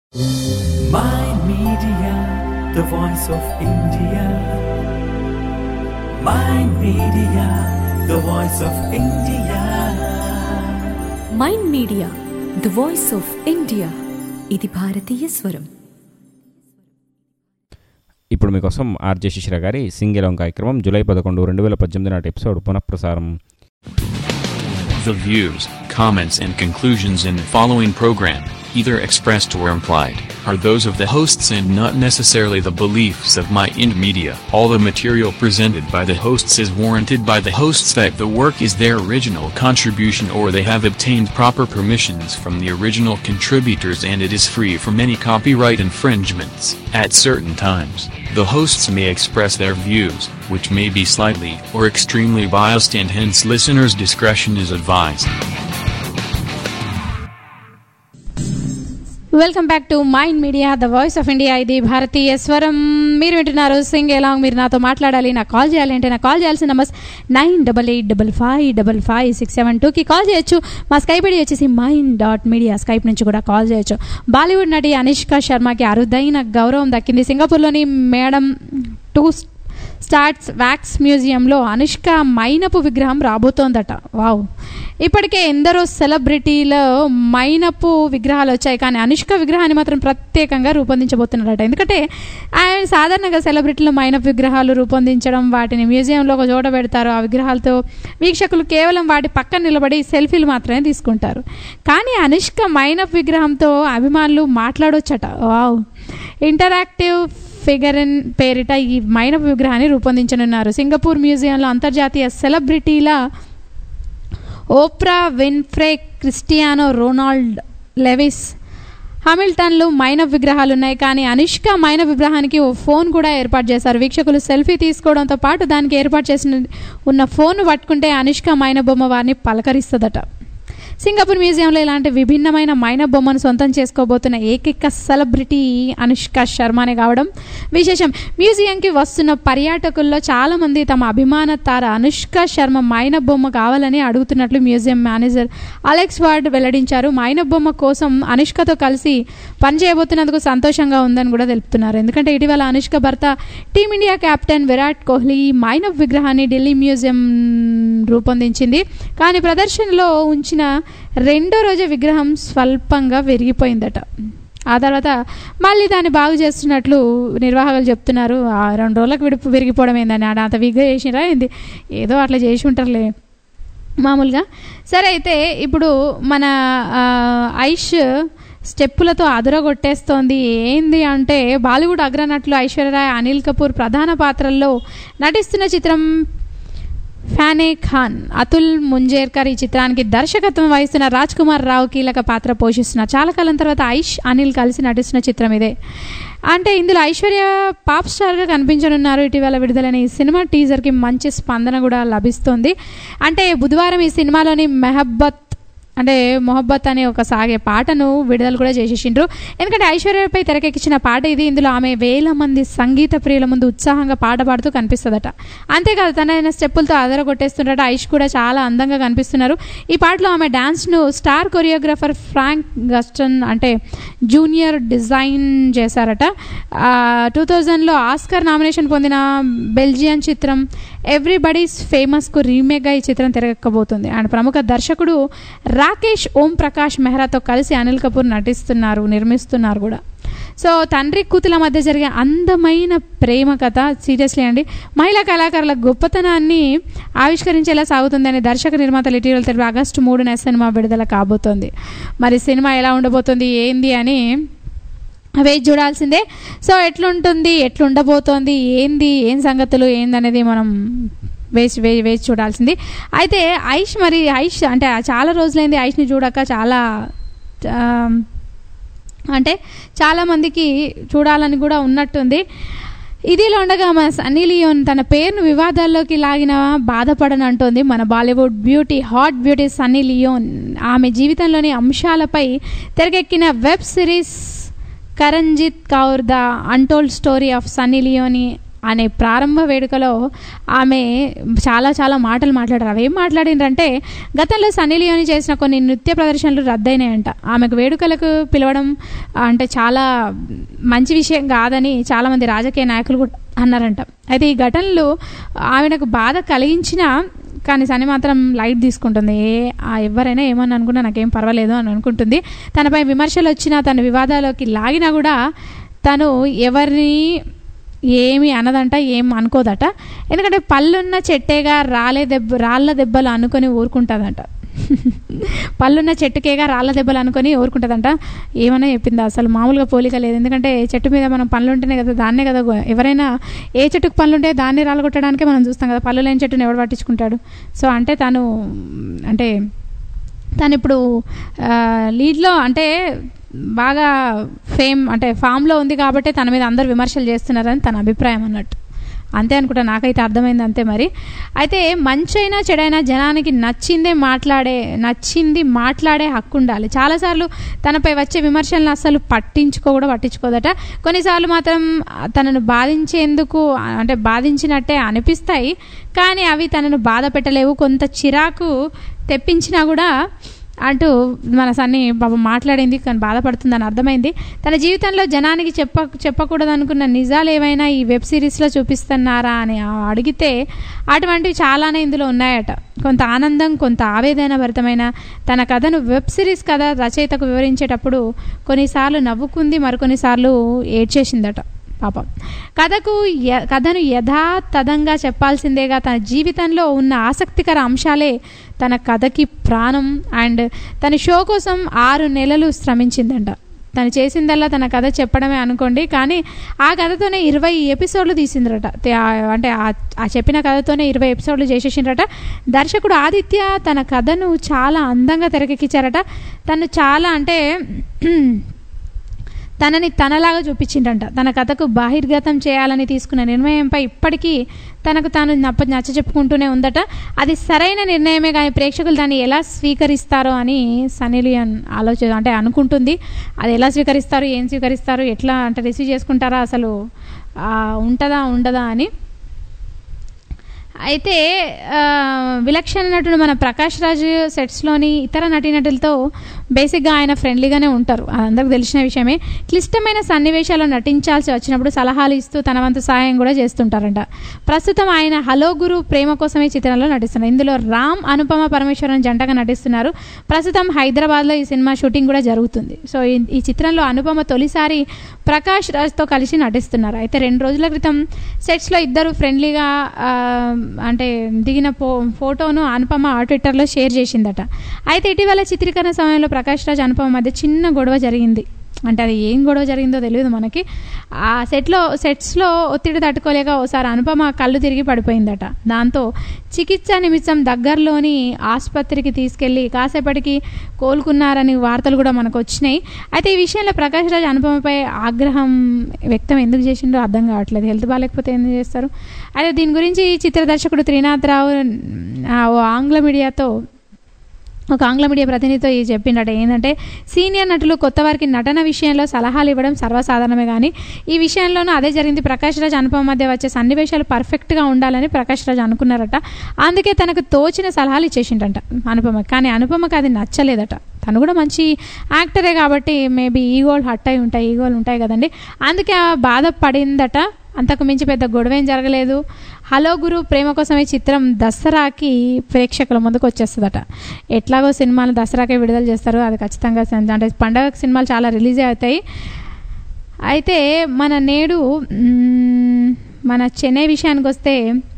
Mind Media, the voice of India. Mind Media, the voice of India. Mind media the voice of India ఇది భారతీయ స్వరం ఇప్పుడు మీకోసం RJ శిశిర గారి సింగిలం కార్యక్రమం జూలై పదకొండు రెండు వేల పద్దెనిమిది నాటి ఎపిసోడ్ పునఃప్రసారం The views, comments, and conclusions in the following program, either expressed or implied, are those of the hosts and not necessarily the beliefs of My Ind Media. All the material presented by the hosts is warranted by the hosts that the work is their original contribution or they have obtained proper permissions from the original contributors and it is free from any copyright infringements. At certain times, the hosts may express their views, which may be slightly or extremely biased and hence listeners' discretion is advised. Welcome back to mind media the voice of India ఇది భారతీయ స్వరం మీరు వింటున్నారు Singh along మీరు నాతో మాట్లాడాలి నాకు call చేయాలి అంటే నాకు కాల్ చేయాల్సిన numbers nine double eight double five double five six seven టూకి కాల్ చేయొచ్చు మా స్కైప్ ఐడి వచ్చేసి మైండ్ డాట్ మీడియా స్కైప్ నుంచి కూడా కాల్ చేయొచ్చు బాలీవుడ్ నటి అనుష్క శర్మకి అరుదైన గౌరవం దక్కింది సింగపూర్లోని మేడం టూ స్టార్ట్స్ వ్యాక్స్ మ్యూజియంలో అనుష్క మైనపు విగ్రహం రాబోతోందట వావ్ ఇప్పటికే ఎందరో సెలబ్రిటీలో మైనపు విగ్రహాలు వచ్చాయి కానీ అనుష్క విగ్రహాన్ని మాత్రం ప్రత్యేకంగా రూపొందించబోతున్నారట ఎందుకంటే ఆయన సాధారణంగా సెలబ్రిటీలు మైనపు విగ్రహాలు రూపొందించడం వాటిని మ్యూజియంలో ఒక చోట పెడతారు ఆ విగ్రహాలతో వీక్షకులు కేవలం వాటి పక్కన నిలబడి సెల్ఫీలు మాత్రమే తీసుకుంటారు కానీ అనుష్క మైనపు విగ్రహంతో అభిమానులు మాట్లాడొచ్చట వావ్ ఇంటరాక్టివ్ ఫిగరన్ పేరిట ఈ మైనపు విగ్రహాన్ని రూపొందించనున్నారు సింగపూర్ మ్యూజియంలో అంతర్జాతీయ సెలబ్రిటీల Oprah Winfrey Cristiano Ronaldo Lewis హామిల్టన్లు మైనప్ విగ్రహాలు ఉన్నాయి కానీ అనుష్క మైన విగ్రహానికి ఓ ఫోన్ కూడా ఏర్పాటు చేశారు వీక్షకులు సెల్ఫీ తీసుకోవడంతో పాటు దానికి ఏర్పాటు చేసిన ఉన్న ఫోన్ పట్టుకుంటే అనుష్క మైన బొమ్మ వారిని పలకరిస్తుందట సింగపూర్ మ్యూజియంలో ఇలాంటి విభిన్నమైన మైన బొమ్మను సొంతం చేసుకోబోతున్న ఏకైక సెలబ్రిటీ అనుష్క శర్మనే కావడం విశేషం మ్యూజియంకి వస్తున్న పర్యాటకుల్లో చాలామంది తమ అభిమాన తార అనుష్క శర్మ మైన బొమ్మ కావాలని అడుగుతున్నట్లు మ్యూజియం మేనేజర్ అలెక్స్ వార్డ్ వెల్లడించారు మైన బొమ్మ కోసం అనుష్కతో కలిసి పనిచేయబోతున్నందుకు సంతోషంగా ఉందని కూడా తెలుపుతున్నారు ఎందుకంటే ఇటీవల అనుష్క భర్త టీమిండియా కెప్టెన్ విరాట్ కోహ్లీ మైనప్ విగ్రహాన్ని ఢిల్లీ మ్యూజియం రూపొందించింది కానీ ప్రదర్శనలో ఉంచిన రెండో రోజు విగ్రహం స్వల్పంగా విరిగిపోయిందట ఆ తర్వాత మళ్ళీ దాన్ని బాగు చేస్తున్నట్లు నిర్వాహకులు చెప్తున్నారు ఆ రెండు రోజులకు విడిపి విరిగిపోవడం ఏందని ఆడ అంత విగ్గా చేసినరా ఏంది ఏదో అట్లా చేసి ఉంటారులే మామూలుగా సరే అయితే ఇప్పుడు మన ఆ, ఐష్ స్టెప్పులతో అదరగొట్టేస్తోంది ఏంది అంటే బాలీవుడ్ అగ్రనటులు ఐశ్వర్యరాయ్ అనిల్ కపూర్ ప్రధాన పాత్రల్లో నటిస్తున్న చిత్రం ఫ్యానే ఖాన్ అతుల్ ముంజేర్కర్ ఈ చిత్రానికి దర్శకత్వం వహిస్తున్న రాజ్ కుమార్ రావు కీలక పాత్ర పోషిస్తున్న చాలా కాలం తర్వాత ఐష్ అనిల్ కలిసి నటిస్తున్న చిత్రం ఇదే అంటే ఇందులో ఐశ్వర్య పాప్ స్టార్గా కనిపించనున్నారు ఇటీవల విడుదలైన ఈ సినిమా టీజర్కి మంచి స్పందన కూడా లభిస్తోంది అంటే బుధవారం ఈ సినిమాలోని మెహబ్బత్ అంటే మొహబ్బత్ అనే ఒక సాగే పాటను విడుదల కూడా చేసేసిండ్రు ఎందుకంటే ఐశ్వర్యపై తెరకెక్కించిన పాట ఇది ఇందులో ఆమె వేల మంది సంగీత ప్రియుల ముందు ఉత్సాహంగా పాట పాడుతూ కనిపిస్తుందట అంతేకాదు తనైన స్టెప్పులతో అదరగొట్టేస్తుండట ఐష్ కూడా చాలా అందంగా కనిపిస్తున్నారు ఈ పాటలో ఆమె డాన్స్ను స్టార్ కొరియోగ్రాఫర్ ఫ్రాంక్ గస్టన్ అంటే జూనియర్ డిజైన్ చేశారట టూ థౌజండ్లో ఆస్కర్ నామినేషన్ పొందిన బెల్జియన్ చిత్రం ఎవ్రీబడీస్ ఫేమస్కు రీమేక్గా ఈ చిత్రం తిరగక్కబోతుంది అండ్ ప్రముఖ దర్శకుడు రాకేష్ ఓం ప్రకాష్ మెహ్రాతో కలిసి అనిల్ కపూర్ నటిస్తున్నారు నిర్మిస్తున్నారు కూడా సో తండ్రి కూతుల మధ్య జరిగే అందమైన ప్రేమ కథ సీరియస్లీ అండి మహిళా కళాకారుల గొప్పతనాన్ని ఆవిష్కరించేలా సాగుతుందని దర్శక నిర్మాతలు ఇటీవల తెలిపి ఆగస్టు మూడున సినిమా విడుదల కాబోతోంది మరి సినిమా ఎలా ఉండబోతుంది ఏంది అని వేచి చూడాల్సిందే సో ఎట్లుంటుంది ఎట్లుండబోతోంది ఏంది ఏం సంగతులు ఏందనేది మనం వేసి వే వేచి చూడాల్సింది అయితే ఐష్ మరి ఐష్ అంటే చాలా రోజులైంది ఐష్ని చూడక చాలా ఆ, అంటే చాలామందికి చూడాలని కూడా ఉన్నట్టుంది ఇదిలో ఉండగా మన సన్నీ లియోన్ తన పేరును వివాదాల్లోకి లాగిన బాధపడనంటోంది మన Bollywood beauty hot beauty Sunny Leone ఆమె జీవితంలోని అంశాలపై తెరకెక్కిన web series Karenjit Kaur the untold story of Sunny Leone అనే ప్రారంభ వేడుకలో ఆమె చాలా చాలా మాటలు మాట్లాడారు అవి ఏం మాట్లాడిండ్రంటే గతంలో సన్నీ లియోని చేసిన కొన్ని నృత్య ప్రదర్శనలు రద్దయినాయంట ఆమెకు వేడుకలకు పిలవడం అంటే చాలా మంచి విషయం కాదని చాలామంది రాజకీయ నాయకులు కూడా అన్నారంట అయితే ఈ ఘటనలు ఆమెకు బాధ కలిగించినా కానీ సని మాత్రం లైట్ తీసుకుంటుంది ఏ ఆ ఎవరైనా ఏమని అనుకున్నా నాకేం పర్వాలేదు అని అనుకుంటుంది తనపై విమర్శలు వచ్చినా తన వివాదాల్లోకి లాగినా కూడా తను ఎవరిని ఏమి అనదంట ఏం అనుకోదట ఎందుకంటే పళ్ళున్న చెట్టేగా రాలే దెబ్బ రాళ్ళ దెబ్బలు అనుకొని ఊరుకుంటుందంట పళ్ళున్న చెట్టుకేగా రాళ్ళ దెబ్బలు అనుకొని ఊరుకుంటుందంట ఏమైనా చెప్పిందా అసలు మామూలుగా పోలిక లేదు ఎందుకంటే చెట్టు మీద మనం పనులు ఉంటేనే కదా దాన్నే కదా గో- ఎవరైనా ఏ చెట్టుకు పనులు ఉంటే దాన్ని రాళ్ళు కొట్టడానికే మనం చూస్తాం కదా పళ్ళు లేని చెట్టుని ఎవడు పట్టించుకుంటాడు సో అంటే తను అంటే తను ఇప్పుడు ఆ, లీడ్లో అంటే బాగా ఫేమ్ అంటే ఫామ్లో ఉంది కాబట్టి తన మీద అందరు విమర్శలు చేస్తున్నారని తన అభిప్రాయం అన్నట్టు అంతే అనుకుంటా నాకైతే అర్థమైంది అంతే మరి అయితే మంచైనా చెడైనా జనానికి నచ్చిందే మాట్లాడే నచ్చింది మాట్లాడే హక్కు ఉండాలి చాలాసార్లు తనపై వచ్చే విమర్శలను అస్సలు పట్టించుకో కూడా పట్టించుకోదట కొన్నిసార్లు మాత్రం తనను బాధించేందుకు అంటే బాధించినట్టే అనిపిస్తాయి కానీ అవి తనను బాధ పెట్టలేవు కొంత చిరాకు తెప్పించినా కూడా అంటూ మన సన్ని పాపం మాట్లాడింది కానీ బాధపడుతుందని అర్థమైంది తన జీవితంలో జనానికి చెప్ప చెప్పకూడదు అనుకున్న నిజాలు ఏవైనా ఈ వెబ్ సిరీస్లో చూపిస్తున్నారా అని ఆ- అడిగితే అటువంటివి చాలానే ఇందులో ఉన్నాయట కొంత ఆనందం కొంత ఆవేదన భరితమైన తన కథను వెబ్ సిరీస్ కథ రచయితకు వివరించేటప్పుడు కొన్నిసార్లు నవ్వుకుంది మరికొన్నిసార్లు ఏడ్చేసిందట పాపం కథకు య- కథను యథాతథంగా చెప్పాల్సిందేగా తన జీవితంలో ఉన్న ఆసక్తికర అంశాలే తన కథకి ప్రాణం అండ్ తన షో కోసం ఆరు నెలలు శ్రమించిందంట తను చేసిందల్లా తన కథ చెప్పడమే అనుకోండి కానీ ఆ కథతోనే ఇరవై ఎపిసోడ్లు తీసిందరట తే- ఆ- అంటే ఆ- ఆ చెప్పిన కథతోనే ఇరవై ఎపిసోడ్లు చేసేసిండ్రట దర్శకుడు ఆదిత్య తన కథను చాలా అందంగా తెరకెక్కించారట తను చాలా అంటే తనని తనలాగా చూపించిండంట తన కథకు బాహిర్గతం చేయాలని తీసుకున్న నిర్ణయంపై ఇప్పటికీ తనకు తాను నప్ప నచ్చ చెప్పుకుంటూనే ఉందట అది సరైన నిర్ణయమే కానీ ప్రేక్షకులు దాన్ని ఎలా స్వీకరిస్తారో అని సనీలియన్ ఆలోచన అంటే అనుకుంటుంది అది ఎలా స్వీకరిస్తారు ఏం స్వీకరిస్తారు ఎట్లా అంటే రిసీవ్ చేసుకుంటారా అసలు ఆ, ఉంటుందా ఉండదా అని అయితే ఆ, విలక్షణ నటుడు మన ప్రకాష్ రాజ్ సెట్స్లోని ఇతర నటీనటులతో బేసిక్గా ఆయన ఫ్రెండ్లీగానే ఉంటారు అది అందరికి తెలిసిన విషయమే క్లిష్టమైన సన్నివేశాల్లో నటించాల్సి వచ్చినప్పుడు సలహాలు ఇస్తూ తన వంతు సహాయం కూడా చేస్తుంటారంట ప్రస్తుతం ఆయన హలో గురు ప్రేమ కోసమే చిత్రంలో నటిస్తున్నారు ఇందులో రామ్ అనుపమ పరమేశ్వరన్ జంటగా నటిస్తున్నారు ప్రస్తుతం హైదరాబాద్లో ఈ సినిమా షూటింగ్ కూడా జరుగుతుంది సో ఈ ఈ చిత్రంలో అనుపమ తొలిసారి ప్రకాష్ రాజ్తో కలిసి నటిస్తున్నారు అయితే రెండు రోజుల క్రితం సెట్స్లో ఇద్దరు ఫ్రెండ్లీగా ఆ, అంటే దిగిన ఫో ఫోటోను అనుపమ ట్విట్టర్లో షేర్ చేసిందట అయితే ఇటీవల చిత్రీకరణ సమయంలో ప్రకాష్ రాజ్ అనుపమ మధ్య చిన్న గొడవ జరిగింది అంటే అది ఏం గొడవ జరిగిందో తెలియదు మనకి ఆ సెట్లో సెట్స్లో ఒత్తిడి తట్టుకోలేక ఓసారి అనుపమ కళ్ళు తిరిగి పడిపోయిందట దాంతో చికిత్స నిమిత్తం దగ్గరలోని ఆసుపత్రికి తీసుకెళ్లి కాసేపటికి కోలుకున్నారని వార్తలు కూడా మనకు వచ్చినాయి అయితే ఈ విషయంలో ప్రకాష్ రాజ్ అనుపమపై ఆగ్రహం వ్యక్తం ఎందుకు చేసిండో అర్థం కావట్లేదు హెల్త్ బాగాలేకపోతే ఎందుకు చేస్తారు అయితే దీని గురించి చిత్ర దర్శకుడు త్రినాథ్ రావు ఆ, ఓ ఆంగ్ల మీడియాతో ఒక ఆంగ్ల మీడియా ప్రతినిధితో ఇది చెప్పిండట ఏంటంటే సీనియర్ నటులు కొత్త వారికి నటన విషయంలో సలహాలు ఇవ్వడం సర్వసాధారణమే కానీ ఈ విషయంలోనూ అదే జరిగింది ప్రకాష్ రాజ్ అనుపమ మధ్య వచ్చే సన్నివేశాలు పర్ఫెక్ట్గా ఉండాలని ప్రకాష్ రాజ్ అనుకున్నారట అందుకే తనకు తోచిన సలహాలు ఇచ్చేసిండట అనుపమ కానీ అనుపమకు అది నచ్చలేదట తను కూడా మంచి యాక్టరే కాబట్టి మేబీ ఈగోలు హట్ అయి ఉంటాయి ఈగోలు ఉంటాయి కదండి అందుకే ఆ బాధపడిందట అంతకు మించి పెద్ద గొడవ ఏం జరగలేదు హలో గురు ప్రేమ కోసమే చిత్రం దసరాకి ప్రేక్షకుల ముందుకు వచ్చేస్తుందట ఎట్లాగో సినిమాలు దసరాకే విడుదల చేస్తారు అది ఖచ్చితంగా సన్- అంటే పండగ సినిమాలు చాలా రిలీజ్ అవుతాయి అయితే మన నేడు మ్మ్, మన చెన్నై విషయానికి వస్తే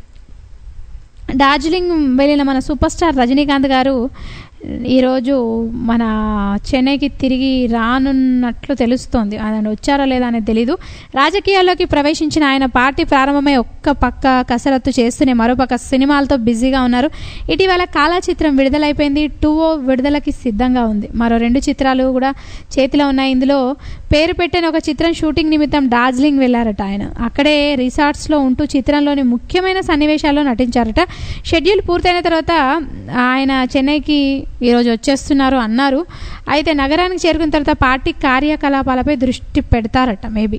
డార్జిలింగ్ వెళ్ళిన మన సూపర్ స్టార్ రజనీకాంత్ గారు ఈరోజు మన చెన్నైకి తిరిగి రానున్నట్లు తెలుస్తోంది ఆయన వచ్చారో లేదా అనేది తెలీదు రాజకీయాల్లోకి ప్రవేశించిన ఆయన పార్టీ ప్రారంభమై ఒక్క పక్క కసరత్తు చేస్తూనే మరోపక్క సినిమాలతో బిజీగా ఉన్నారు ఇటీవల కాలా చిత్రం విడుదలైపోయింది టూ ఓ విడుదలకి సిద్ధంగా ఉంది మరో రెండు చిత్రాలు కూడా చేతిలో ఉన్నాయి ఇందులో పేరు పెట్టిన ఒక చిత్రం షూటింగ్ నిమిత్తం డార్జిలింగ్ వెళ్ళారట ఆయన అక్కడే రిసార్ట్స్లో ఉంటూ చిత్రంలోని ముఖ్యమైన సన్నివేశాల్లో నటించారట షెడ్యూల్ పూర్తయిన తర్వాత ఆయన చెన్నైకి ఈరోజు వచ్చేస్తున్నారు అన్నారు అయితే నగరానికి చేరుకున్న తర్వాత పార్టీ కార్యకలాపాలపై దృష్టి పెడతారట మేబీ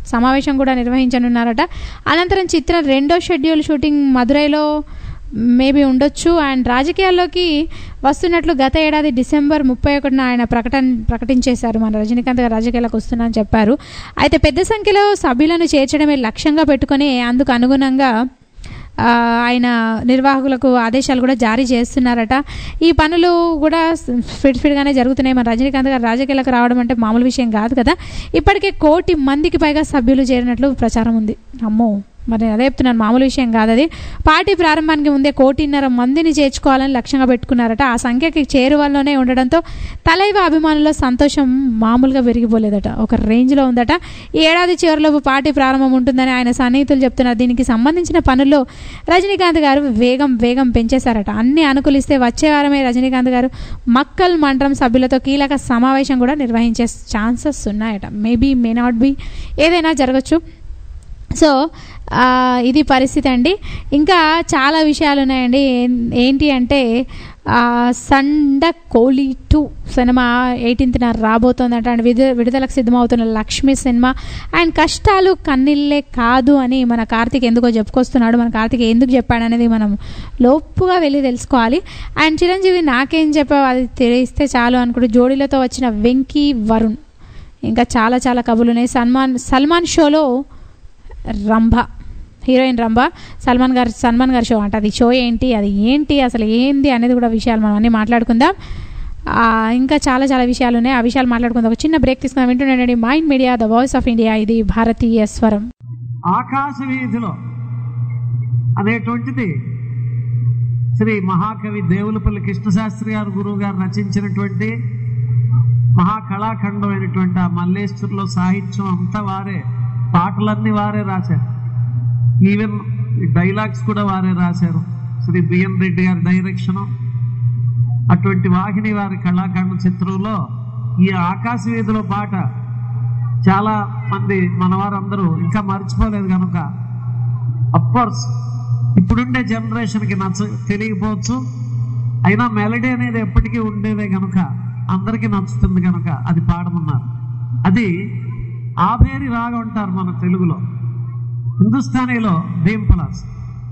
సమావేశం కూడా నిర్వహించనున్నారట అనంతరం చిత్రం రెండో షెడ్యూల్ షూటింగ్ మదురైలో మేబీ ఉండొచ్చు అండ్ రాజకీయాల్లోకి వస్తున్నట్లు గత ఏడాది డిసెంబర్ ముప్పై ఒకటిన ఆయన ప్రకటన ప్రకటించేశారు మన రజనీకాంత్ గారు రాజకీయాలకు వస్తున్నా అని చెప్పారు అయితే పెద్ద సంఖ్యలో సభ్యులను చేర్చడమే లక్ష్యంగా పెట్టుకొని అందుకు అనుగుణంగా ఆ, ఆయన నిర్వాహకులకు ఆదేశాలు కూడా జారీ చేస్తున్నారట ఈ పనులు కూడా స్పీడ్ స్పీడ్గానే జరుగుతున్నాయి మన రజనీకాంత్ గారు రాజకీయాలకు రావడం అంటే మామూలు విషయం కాదు కదా ఇప్పటికే కోటి మందికి పైగా సభ్యులు చేరినట్లు ప్రచారం ఉంది అమ్మో మరి అదే చెప్తున్నాను మామూలు విషయం కాదు అది పార్టీ ప్రారంభానికి ముందే కోటిన్నర మందిని చేర్చుకోవాలని లక్ష్యంగా పెట్టుకున్నారట ఆ సంఖ్యకి చేరువల్లోనే ఉండడంతో తలైవ అభిమానుల్లో సంతోషం మామూలుగా పెరిగిపోలేదట ఒక రేంజ్లో ఉందట ఈ ఏడాది చివరిలోపు పార్టీ ప్రారంభం ఉంటుందని ఆయన సన్నిహితులు చెప్తున్నారు దీనికి సంబంధించిన పనుల్లో రజనీకాంత్ గారు వేగం వేగం పెంచేశారట అన్ని అనుకూలిస్తే వచ్చే వారమే రజనీకాంత్ గారు మక్కల్ మండలం సభ్యులతో కీలక సమావేశం కూడా నిర్వహించే ఛాన్సెస్ ఉన్నాయట మేబీ మే నాట్ బి ఏదైనా జరగచ్చు సో ఆ, ఇది పరిస్థితి అండి ఇంకా చాలా విషయాలు ఉన్నాయండి ఏం- ఏంటి అంటే ఆ, సండ కోలి టూ సినిమా ఎయిటీన్త్న రాబోతోందంట అండ్ విడు విడుదలకు సిద్ధమవుతున్న లక్ష్మి సినిమా అండ్ కష్టాలు కన్నీళ్ళే కాదు అని మన కార్తీక్ ఎందుకో చెప్పుకొస్తున్నాడు మన కార్తీక్ ఎందుకు చెప్పాడు అనేది మనం లోపుగా వెళ్ళి తెలుసుకోవాలి అండ్ చిరంజీవి నాకేం చెప్పావు అది తెలిస్తే చాలు అనుకుంటూ జోడీలతో వచ్చిన వెంకీ వరుణ్ ఇంకా చాలా చాలా కబుర్లు ఉన్నాయి సల్మాన్ సల్మాన్ షోలో రంభ హీరోయిన్ రంభ సల్మాన్ గారు సల్మాన్ గారి షో అంట అది షో ఏంటి అది ఏంటి అసలు ఏంది అనేది కూడా విషయాలు మనం అన్నీ మాట్లాడుకుందాం ఆ, ఇంకా చాలా చాలా విషయాలు ఉన్నాయి ఆ విషయాలు మాట్లాడుకుందాం ఒక చిన్న బ్రేక్ తీసుకుందాం వింటుండండి mind media the voice of India ఇది భారతీయ స్వరం ఆకాశ వీధిలో అనేటువంటిది శ్రీ మహాకవి దేవులపల్లి కృష్ణశాస్త్రి గారు గురువు గారు రచించినటువంటి మహాకళాఖండమైనటువంటి ఆ మల్లేశ్వరులో సాహిత్యం అంతా వారే పాటలన్నీ వారే రాశారు ఈవెన్ డైలాగ్స్ కూడా వారే రాశారు శ్రీ బిఎన్ రెడ్డి గారి డైరెక్షను అటువంటి వాహిని వారి కళాఖండ చిత్రంలో ఈ ఆకాశ వీధిలో పాట చాలా మంది మనవారందరూ ఇంకా మర్చిపోలేదు కనుక కోర్స్ ఇప్పుడుండే జనరేషన్కి నచ్చ తెలియకపోవచ్చు అయినా మెలడీ అనేది ఎప్పటికీ ఉండేదే కనుక అందరికీ నచ్చుతుంది కనుక అది పాడమన్నారు అది ఆభేరి రాగం అంటారు మన తెలుగులో హిందుస్థానీలో భీమ్ పలాస్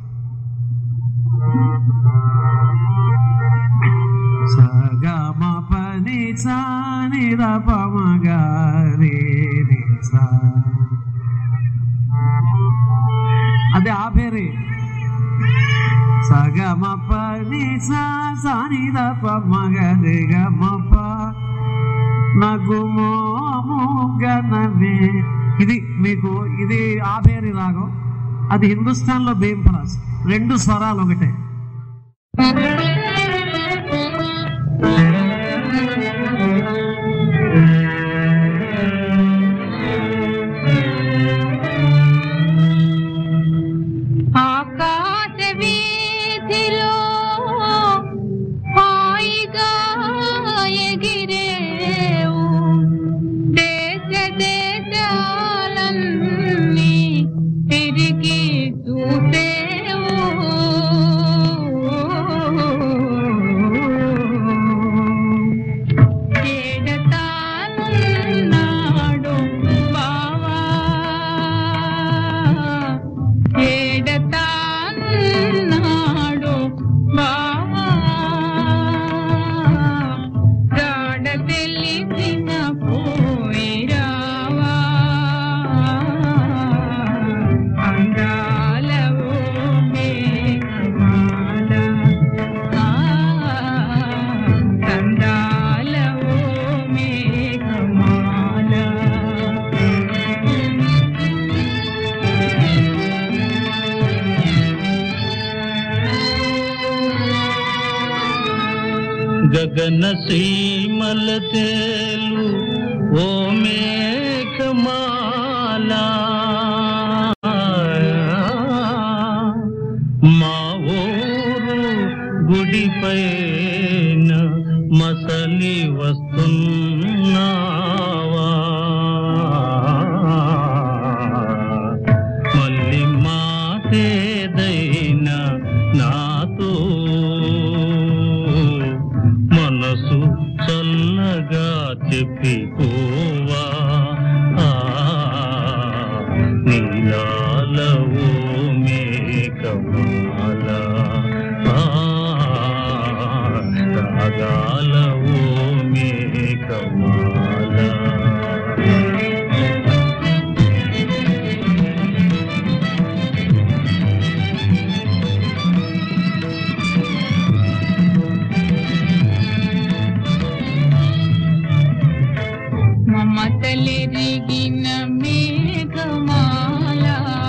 సగమ పని సాని రపమగారి అది ఆభేరి సగమ పని సా సాని రపమగరి గమప నగుమోముగనవే ఇది మీకు ఇది ఆభేరి రాగం అది హిందుస్థాన్లో భీమ్ పలాస్ రెండు స్వరాలు ఒకటే ఆకాశ వీధిలో హాయిగా ఎగిరేవు దేశ దేశాలన్నీ తిరిగి చూసేవు ఏడతానున్నాడు బావా ఏడతానున్నాడు బావా గాడ తెలిసిన పోయిరావా అందాలవో మేఘమాల ఆ, అందాలవో మేఘమాల గగన సీమల తేలు ఓ మేఘమాల మా ఊరు గుడిపైన మసలి వస్తున్నావా మళ్ళీ మాటేదైనా నాతో మనసు చల్లగా చెప్పిపోవా మమతలెరిగిన మేఘమాల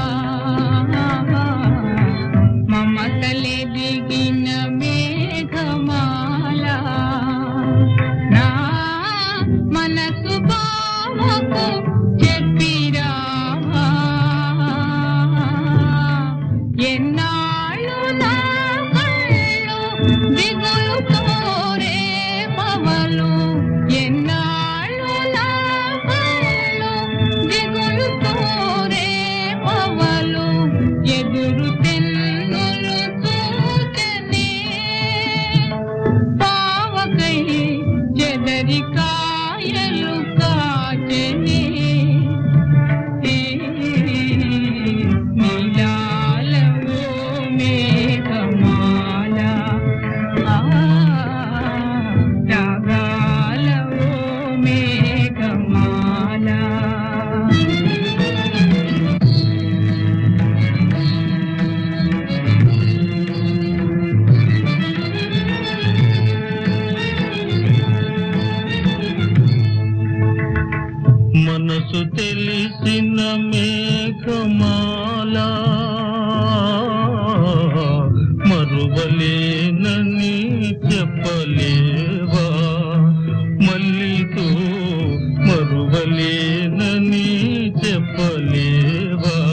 మమతలెరిగిన మేఘమాల నా మనసు బావకు చెప్పిరావా ఎన్నాళ్ళు నా కళ్ళు దిగులు కోరే పవలు ఎన్నాళ్ళు నా కళ్ళు దిగులు కోరే పవలు ఎదురు తెన్నులు చూచనే పావకై చెదరి కాయలు కాచనే నీలాలవో మేఘమాల ఆ, రాగాలవో మేఘమాల మనసు తెలిసిన మేఘమాల మరువలేనని చెప్పలేవా మల్లితో మరువలేనని చెప్పలేవా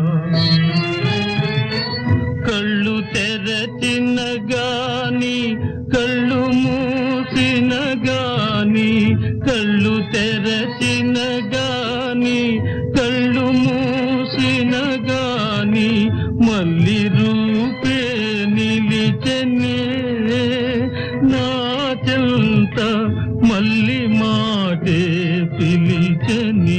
కళ్ళు తెరచిన గాని కళ్ళు మూసిన గాని కళ్ళు తెరచిన గాని కళ్ళు మూసిన గాని మళ్ళీ రూపే నిలిచనే నా చెంత మళ్ళీ మాటే పిలిచని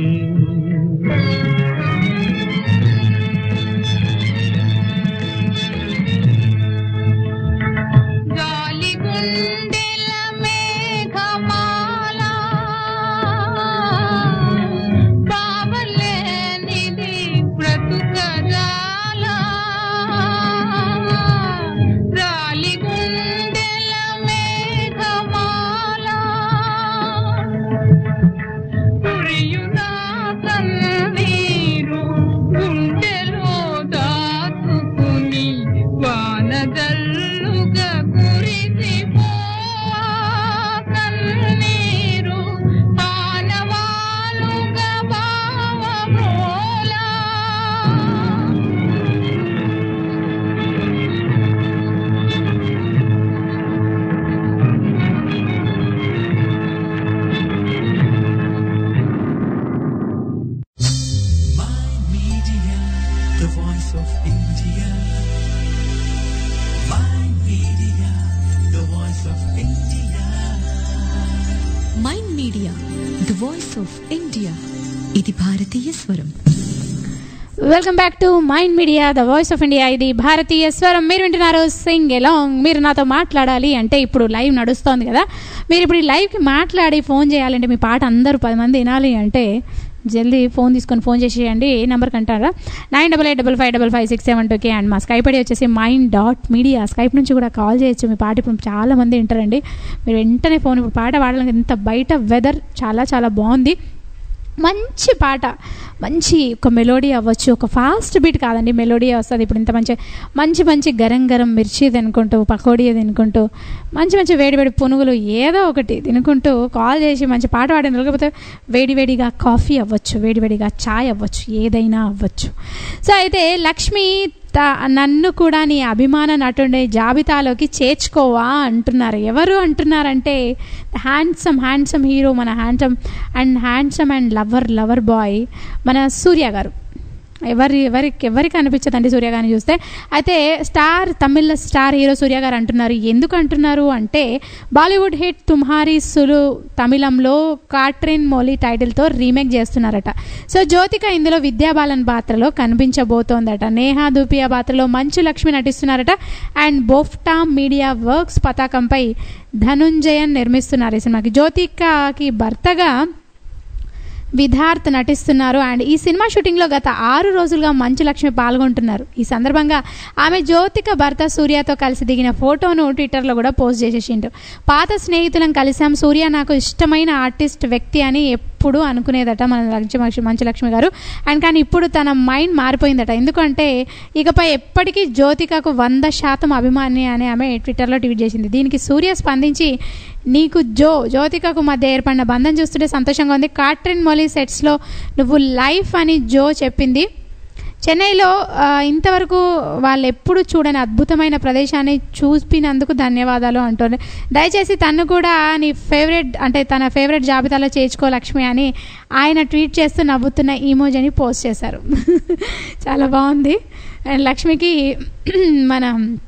గాలి గుండెల మేఘమాల బావలేనిది బ్రతుకజాల గాలి గుండెల మేఘమాల కురియునా కన్నీరు గుండెలో దాచుకుని వానదల్లుగా కురిసిపోవా కన్నీరు ఆనవాలుగా భావమోలా Mind Media, the voice of India. Mind Media, the voice of India. Mind media the voice of India ఇది భారతీయ స్వరం welcome back to mind media the voice of India ఇది భారతీయ స్వరం మీరు వింటున్నారు సింగ్ ఎలాంగ్ మీరు నాతో మాట్లాడాలి అంటే ఇప్పుడు లైవ్ నడుస్తోంది కదా మీరు ఇప్పుడు ఈ లైవ్కి మాట్లాడి ఫోన్ చేయాలంటే మీ పాట అందరూ పది మంది వినాలి అంటే జల్దీ ఫోన్ తీసుకొని ఫోన్ చేసేయండి ఏ నెంబర్కి అంటారా nine double eight double five double five six seven టూకి అండ్ మా స్కైప్ ఐడి వచ్చేసి మైండ్ డాట్ మీడియా స్కైప్ నుంచి కూడా కాల్ చేయొచ్చు మీ పాట ఇప్పుడు చాలా మంది వింటారండి మీరు వెంటనే ఫోన్ ఇప్పుడు పాట పాడాలని ఎంత బయట వెదర్ చాలా చాలా బాగుంది మంచి పాట మంచి ఒక మెలోడీ అవ్వచ్చు ఒక ఫాస్ట్ బీట్ కాదండి మెలోడీ వస్తుంది ఇప్పుడు ఇంత మంచి మంచి మంచి గరం గరం మిర్చి తినుకుంటూ పకోడీ తినుకుంటూ మంచి మంచి వేడి వేడి పునుగులు ఏదో ఒకటి తినుకుంటూ కాల్ చేసి మంచి పాట పాడిన లేకపోతే వేడి వేడిగా కాఫీ అవ్వచ్చు వేడి వేడిగా చాయ్ అవ్వచ్చు ఏదైనా అవ్వచ్చు సో అయితే లక్ష్మి త- నన్ను కూడా నీ అభిమాన నటుండే జాబితాలోకి చేర్చుకోవా అంటున్నారు ఎవరు అంటున్నారంటే హ్యాండ్సమ్ హ్యాండ్సమ్ హీరో మన handsome and handsome and lover lover boy మన సూర్య గారు ఎవరి ఎవరికి ఎవరికి అనిపించదండి సూర్య గారిని చూస్తే అయితే star Tamil star hero Surya garu అంటున్నారు ఎందుకు అంటున్నారు అంటే బాలీవుడ్ హిట్ తుమ్హారీ సులు తమిళంలో కాట్రిన్ మోలీ టైటిల్తో రీమేక్ చేస్తున్నారట సో జ్యోతిక ఇందులో విద్యాబాలన్ పాత్రలో కనిపించబోతోందట నేహా దూపియా పాత్రలో మంచు లక్ష్మి నటిస్తున్నారట అండ్ బోఫ్టా మీడియా వర్క్స్ పతాకంపై ధనుంజయన్ నిర్మిస్తున్నారు ఈ సినిమాకి జ్యోతికకి భర్తగా విధార్థ్ నటిస్తున్నారు అండ్ ఈ సినిమా షూటింగ్లో గత ఆరు రోజులుగా మంచు లక్ష్మి పాల్గొంటున్నారు ఈ సందర్భంగా ఆమె జ్యోతిక భర్త సూర్యతో కలిసి దిగిన ఫోటోను ట్విట్టర్లో కూడా పోస్ట్ చేసేసిండు పాత స్నేహితులను కలిసాం సూర్య నాకు ఇష్టమైన ఆర్టిస్ట్ వ్యక్తి అని ఎప్పుడు అనుకునేదట మన లక్ష్మి మంచు లక్ష్మి గారు అండ్ కానీ ఇప్పుడు తన మైండ్ మారిపోయిందట ఎందుకంటే ఇకపై ఎప్పటికీ జ్యోతికకు వంద శాతం అభిమాని అని ఆమె ట్విట్టర్లో ట్వీట్ చేసింది దీనికి సూర్య స్పందించి నీకు జో జ్యోతికకు మధ్య ఏర్పడిన బంధం చూస్తుంటే సంతోషంగా ఉంది కాట్రిన్ మొలీ సెట్స్లో నువ్వు లైఫ్ అని జో చెప్పింది చెన్నైలో ఆ, ఇంతవరకు వాళ్ళు ఎప్పుడు చూడని అద్భుతమైన ప్రదేశాన్ని చూపినందుకు ధన్యవాదాలు అంటుంది దయచేసి తను కూడా నీ ఫేవరెట్ అంటే తన ఫేవరెట్ జాబితాలో చేర్చుకో లక్ష్మి అని ఆయన ట్వీట్ చేస్తూ నవ్వుతున్న ఈమోజీని పోస్ట్ చేశారు చాలా బాగుంది అండ్ లక్ష్మికి మన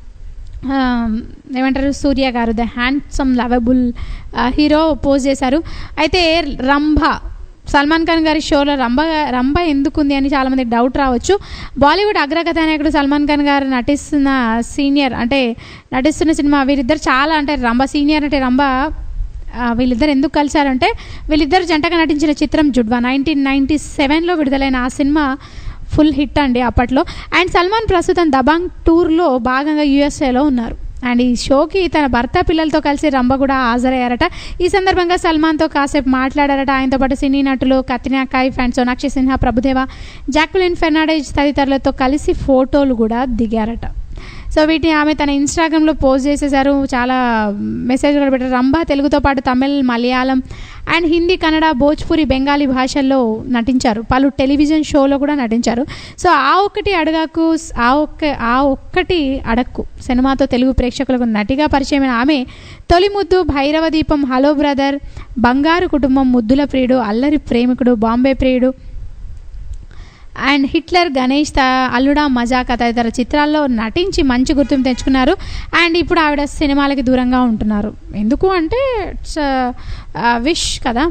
ఆ, ఏమంటారు Surya garu the handsome lovable hero pose చేశారు అయితే రంభ సల్మాన్ ఖాన్ గారి షోలో రంభ రంభ ఎందుకుంది అని చాలామందికి డౌట్ రావచ్చు బాలీవుడ్ అగ్రకథానాయకుడు సల్మాన్ ఖాన్ గారు నటిస్తున్న సీనియర్ అంటే నటిస్తున్న సినిమా వీరిద్దరు చాలా అంటే రంభ సీనియర్ అంటే రంభ ఆ, వీళ్ళిద్దరు ఎందుకు కలిశారంటే వీళ్ళిద్దరు జంటగా నటించిన చిత్రం జుడ్వా నైన్టీన్ నైన్టీ సెవెన్లో విడుదలైన ఆ సినిమా ఫుల్ హిట్ అండి అప్పట్లో అండ్ సల్మాన్ ప్రస్తుతం దబాంగ్ టూర్లో భాగంగా యూఎస్ఏలో ఉన్నారు అండ్ ఈ షోకి తన భర్త పిల్లలతో కలిసి రంభ కూడా హాజరయ్యారట ఈ సందర్భంగా సల్మాన్తో కాసేపు మాట్లాడారట ఆయనతో పాటు సినీ నటులు కత్రినా కైఫ్ అండ్ సోనాక్షి సిన్హా ప్రభుదేవ జాక్విలిన్ ఫెర్నాండేజ్ తదితరులతో కలిసి ఫోటోలు కూడా దిగారట సో వీటిని ఆమె తన ఇన్స్టాగ్రామ్లో పోస్ట్ చేసేసారు చాలా మెసేజ్ కూడా పెట్టారు రంభ తెలుగుతో పాటు తమిళ్ మలయాళం అండ్ హిందీ కన్నడ భోజ్పురి బెంగాలీ భాషల్లో నటించారు పలు టెలివిజన్ షోలో కూడా నటించారు సో ఆ ఒక్కటి అడగకు ఆ ఒక్క ఆ ఒక్కటి అడక్కు సినిమాతో తెలుగు ప్రేక్షకులకు నటిగా పరిచయమైన ఆమె తొలి ముద్దు భైరవ దీపం హలో బ్రదర్ బంగారు కుటుంబం ముద్దుల ప్రియుడు అల్లరి ప్రేమికుడు బాంబే ప్రియుడు అండ్ హిట్లర్ గణేష్ త అల్లుడా మజాక తదితర చిత్రాల్లో నటించి మంచి గుర్తింపు తెచ్చుకున్నారు అండ్ ఇప్పుడు ఆవిడ సినిమాలకి దూరంగా ఉంటున్నారు ఎందుకు అంటే ఇట్స్ విష్ కదా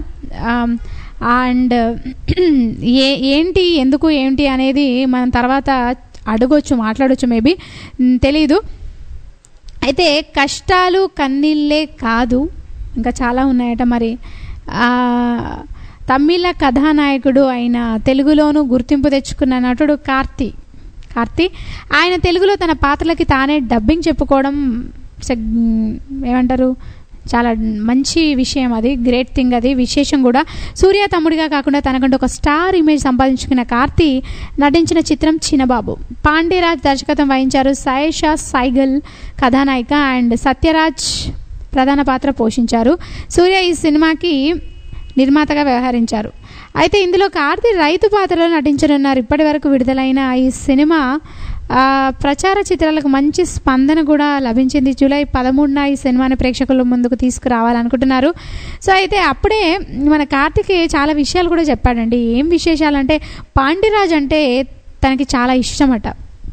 అండ్ ఏ ఏంటి ఎందుకు ఏంటి అనేది మనం తర్వాత అడగొచ్చు మాట్లాడొచ్చు మేబీ తెలీదు అయితే కష్టాలు కన్నీళ్ళే కాదు ఇంకా చాలా ఉన్నాయట మరి ఆ, తమిళ కథానాయకుడు అయిన తెలుగులోనూ గుర్తింపు తెచ్చుకున్న నటుడు కార్తీ కార్తీ ఆయన తెలుగులో తన పాత్రలకి తానే డబ్బింగ్ చెప్పుకోవడం సెగ్- ఏమంటారు చాలా మంచి విషయం అది గ్రేట్ థింగ్ అది విశేషం కూడా సూర్య తమ్ముడిగా కాకుండా తనకంటూ ఒక స్టార్ ఇమేజ్ సంపాదించుకున్న కార్తీ నటించిన చిత్రం చిన్నబాబు పాండ్యరాజ్ దర్శకత్వం వహించారు సాయేషా సైగల్ కథానాయిక అండ్ సత్యరాజ్ ప్రధాన పాత్ర పోషించారు సూర్య ఈ సినిమాకి నిర్మాతగా వ్యవహరించారు అయితే ఇందులో కార్తీ రైతు పాత్రలో నటించనున్నారు ఇప్పటి వరకు విడుదలైన ఈ సినిమా ఆ, ప్రచార చిత్రాలకు మంచి స్పందన కూడా లభించింది జూలై పదమూడున ఈ సినిమాని ప్రేక్షకుల ముందుకు తీసుకురావాలనుకుంటున్నారు సో అయితే అప్పుడే మన కార్తీక్ చాలా విషయాలు కూడా చెప్పాడండి ఏం విశేషాలంటే పాండిరాజ్ అంటే తనకి చాలా ఇష్టమట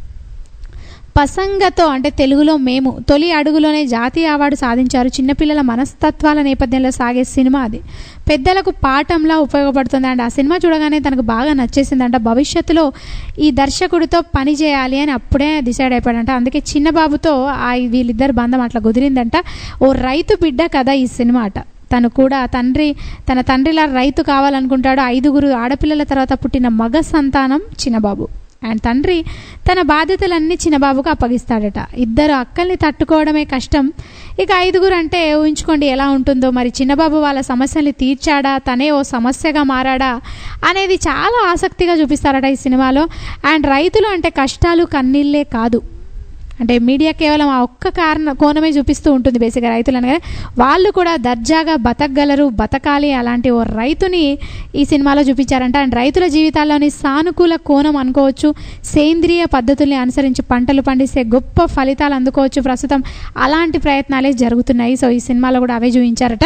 పసంగతో అంటే తెలుగులో మేము తొలి అడుగులోనే జాతీయ అవార్డు సాధించారు చిన్నపిల్లల మనస్తత్వాల నేపథ్యంలో సాగే సినిమా అది పెద్దలకు పాఠంలా ఉపయోగపడుతుంది అండ్ ఆ సినిమా చూడగానే తనకు బాగా నచ్చేసిందంట భవిష్యత్తులో ఈ దర్శకుడితో పని చేయాలి అని అప్పుడే డిసైడ్ అయిపోయాడంట అందుకే చిన్నబాబుతో ఆ వీళ్ళిద్దరు బంధం అట్లా కుదిరిందంట ఓ రైతు బిడ్డ కదా ఈ సినిమా అట తను కూడా తండ్రి తన తండ్రిలా రైతు కావాలనుకుంటాడు ఐదుగురు ఆడపిల్లల తర్వాత పుట్టిన మగ సంతానం చిన్నబాబు అండ్ తండ్రి తన బాధ్యతలన్నీ చిన్నబాబుకు అప్పగిస్తాడట ఇద్దరు అక్కల్ని తట్టుకోవడమే కష్టం ఇక ఐదుగురు అంటే ఊహించుకోండి ఎలా ఉంటుందో మరి చిన్నబాబు వాళ్ళ సమస్యల్ని తీర్చాడా తనే ఓ సమస్యగా మారాడా అనేది చాలా ఆసక్తిగా చూపిస్తారట ఈ సినిమాలో అండ్ రైతులు అంటే కష్టాలు కన్నీళ్ళే కాదు అంటే మీడియా కేవలం ఆ ఒక్క కారణ కోణమే చూపిస్తూ ఉంటుంది బేసిక్గా రైతులు అనగా వాళ్ళు కూడా దర్జాగా బతకగలరు బతకాలి అలాంటి ఓ రైతుని ఈ సినిమాలో చూపించారంట అండ్ రైతుల జీవితాల్లోని సానుకూల కోణం అనుకోవచ్చు సేంద్రియ పద్ధతుల్ని అనుసరించి పంటలు పండిస్తే గొప్ప ఫలితాలు అందుకోవచ్చు ప్రస్తుతం అలాంటి ప్రయత్నాలే జరుగుతున్నాయి సో ఈ సినిమాలో కూడా అవే చూపించారట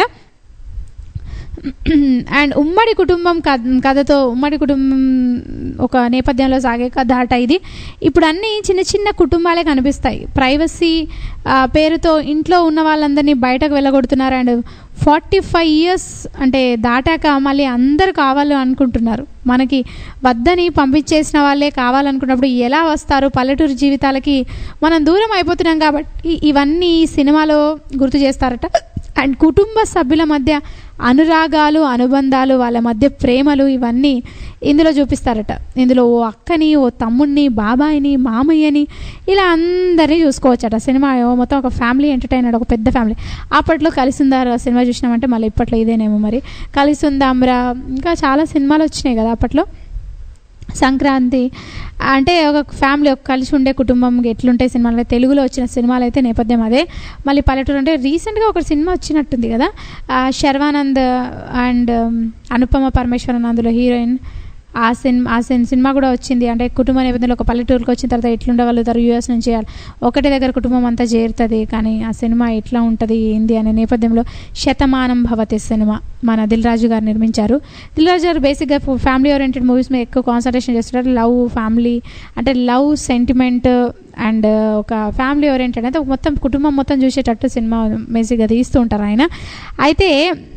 అండ్ ఉమ్మడి కుటుంబం కథ- కథతో ఉమ్మడి కుటుంబం ఒక నేపథ్యంలో సాగే కథ అట ఇది ఇప్పుడు అన్నీ చిన్న చిన్న కుటుంబాలే కనిపిస్తాయి ప్రైవసీ పేరుతో ఇంట్లో ఉన్న వాళ్ళందరినీ బయటకు వెళ్ళగొడుతున్నారు అండ్ ఫార్టీ ఫైవ్ ఇయర్స్ అంటే దాటాక మళ్ళీ అందరు కావాలి అనుకుంటున్నారు మనకి వద్దని పంపించేసిన వాళ్ళే కావాలనుకున్నప్పుడు ఎలా వస్తారు పల్లెటూరు జీవితాలకి మనం దూరం అయిపోతున్నాం కాబట్టి ఇవన్నీ ఈ సినిమాలో గుర్తు చేస్తారట అండ్ కుటుంబ సభ్యుల మధ్య అనురాగాలు అనుబంధాలు వాళ్ళ మధ్య ప్రేమలు ఇవన్నీ ఇందులో చూపిస్తారట ఇందులో ఓ అక్కని ఓ తమ్ముడిని బాబాయిని మామయ్యని ఇలా అందరినీ చూసుకోవచ్చట సినిమా ఏమో మొత్తం ఒక ఫ్యామిలీ ఎంటర్టైనర్ ఒక పెద్ద ఫ్యామిలీ అప్పట్లో కలిసిందారా సినిమా చూసినామంటే మళ్ళీ ఇప్పట్లో ఇదేనేమో మరి కలిసిందాంరా ఇంకా చాలా సినిమాలు వచ్చినాయి కదా అప్పట్లో సంక్రాంతి అంటే ఒక ఫ్యామిలీ ఒక కలిసి ఉండే కుటుంబం ఎట్లుంటాయి సినిమాలు తెలుగులో వచ్చిన సినిమాలు అయితే నేపథ్యం అదే మళ్ళీ పల్లెటూరు అంటే రీసెంట్గా ఒక సినిమా వచ్చినట్టుంది కదా ఆ, శర్వానంద్ అండ్ అనుపమ పరమేశ్వరన్ అందులో హీరోయిన్ ఆ సినిమా ఆ సిన్- సినిమా కూడా వచ్చింది అంటే కుటుంబ నేపథ్యంలో ఒక పల్లెటూరుకి వచ్చిన తర్వాత ఎట్లుండగలుగుతారు యూఎస్ నుంచి ఒకటి దగ్గర కుటుంబం అంతా చేరుతుంది కానీ ఆ సినిమా ఎట్లా ఉంటుంది ఏంది అనే నేపథ్యంలో శతమానం భవతి సినిమా మన దిల్ రాజు గారు నిర్మించారు దిల్ రాజు గారు బేసిక్గా ఫ్యామిలీ ఓరియంటెడ్ మూవీస్ మీద ఎక్కువ కాన్సన్ట్రేషన్ చేస్తుంటారు లవ్ ఫ్యామిలీ అంటే లవ్ సెంటిమెంట్ అండ్ ఒక ఫ్యామిలీ ఓరియంటెడ్ అంటే ఒక మొత్తం కుటుంబం మొత్తం చూసేటట్టు సినిమా బేసిక్గా తీస్తూ ఉంటారు ఆయన అయితే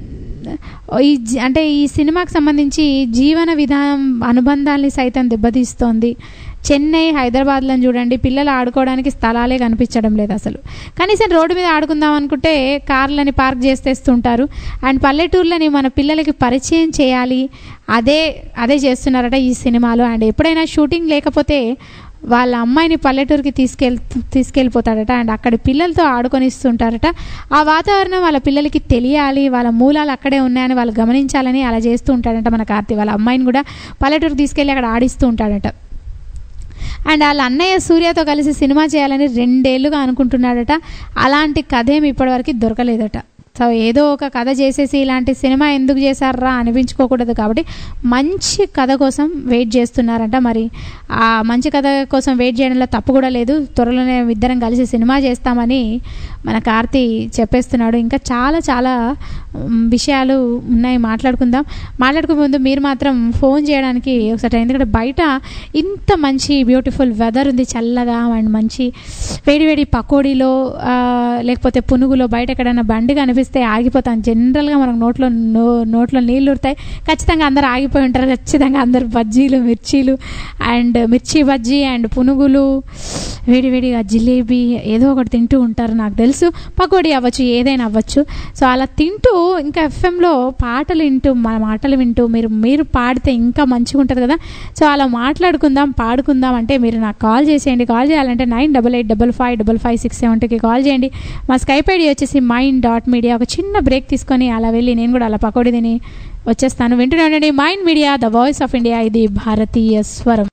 ఈ జీ- అంటే ఈ సినిమాకి సంబంధించి జీవన విధానం అనుబంధాల్ని సైతం దెబ్బతీస్తోంది చెన్నై హైదరాబాద్లో చూడండి పిల్లలు ఆడుకోవడానికి స్థలాలే కనిపించడం లేదు అసలు కనీసం రోడ్డు మీద ఆడుకుందాం అనుకుంటే కార్లని పార్క్ చేసేస్తుంటారు అండ్ పల్లెటూర్లని మన పిల్లలకి పరిచయం చేయాలి అదే అదే చేస్తున్నారట ఈ సినిమాలో అండ్ ఎప్పుడైనా షూటింగ్ లేకపోతే వాళ్ళ అమ్మాయిని పల్లెటూరుకి తీసుకెళ్ తీసుకెళ్ళిపోతాడట అండ్ అక్కడ పిల్లలతో ఆడుకొనిస్తుంటారట ఆ వాతావరణం వాళ్ళ పిల్లలకి తెలియాలి వాళ్ళ మూలాలు అక్కడే ఉన్నాయని వాళ్ళు గమనించాలని అలా చేస్తూ ఉంటాడంట మన కార్తీ వాళ్ళ అమ్మాయిని కూడా పల్లెటూరుకి తీసుకెళ్ళి అక్కడ ఆడిస్తూ ఉంటాడట అండ్ వాళ్ళ అన్నయ్య సూర్యతో కలిసి సినిమా చేయాలని రెండేళ్లుగా అనుకుంటున్నాడట అలాంటి కథ ఏమి ఇప్పటివరకు దొరకలేదట సో ఏదో ఒక కథ చేసేసి ఇలాంటి సినిమా ఎందుకు చేశారా అనిపించుకోకూడదు కాబట్టి మంచి కథ కోసం వెయిట్ చేస్తున్నారంట మరి ఆ మంచి కథ కోసం వెయిట్ చేయడంలో తప్పు కూడా లేదు త్వరలోనే ఇద్దరం కలిసి సినిమా చేస్తామని మన కార్తీ చెప్పేస్తున్నాడు ఇంకా చాలా చాలా మ్, విషయాలు ఉన్నాయి మాట్లాడుకుందాం మాట్లాడుకునే ముందు మీరు మాత్రం ఫోన్ చేయడానికి ఒకసారి ఎందుకంటే బయట ఇంత మంచి బ్యూటిఫుల్ వెదర్ ఉంది చల్లగా అండ్ మంచి వేడివేడి పకోడీలో ఆ, లేకపోతే పునుగులో బయట ఎక్కడైనా బండి కనిపిస్తే ఆగిపోతాం జనరల్గా మనకు నోట్లో నో నోట్లో నీళ్ళు ఉడతాయి ఖచ్చితంగా అందరు ఆగిపోయి ఉంటారు ఖచ్చితంగా అందరు బజ్జీలు మిర్చీలు అండ్ మిర్చి బజ్జీ అండ్ పునుగులు వేడివేడిగా జిలేబీ ఏదో ఒకటి తింటూ ఉంటారు నాకు తెలుసు పకోడీ అవ్వచ్చు ఏదైనా అవ్వచ్చు సో అలా తింటూ ఇంకా ఎఫ్ఎంలో పాటలు వింటూ మన మాటలు వింటూ మీరు మీరు పాడితే ఇంకా మంచిగా ఉంటుంది కదా సో అలా మాట్లాడుకుందాం పాడుకుందాం అంటే మీరు నాకు కాల్ చేసేయండి కాల్ చేయాలంటే nine double eight double five double five six seven టూకి కాల్ చేయండి మా స్కైప్ ఐడి వచ్చేసి మైండ్ డాట్ మీడియా ఒక చిన్న బ్రేక్ తీసుకొని అలా వెళ్ళి నేను కూడా అలా పకోడీ తిని వచ్చేస్తాను వింటూనే ఉండండి mind media the voice of India ఇది భారతీయ స్వరం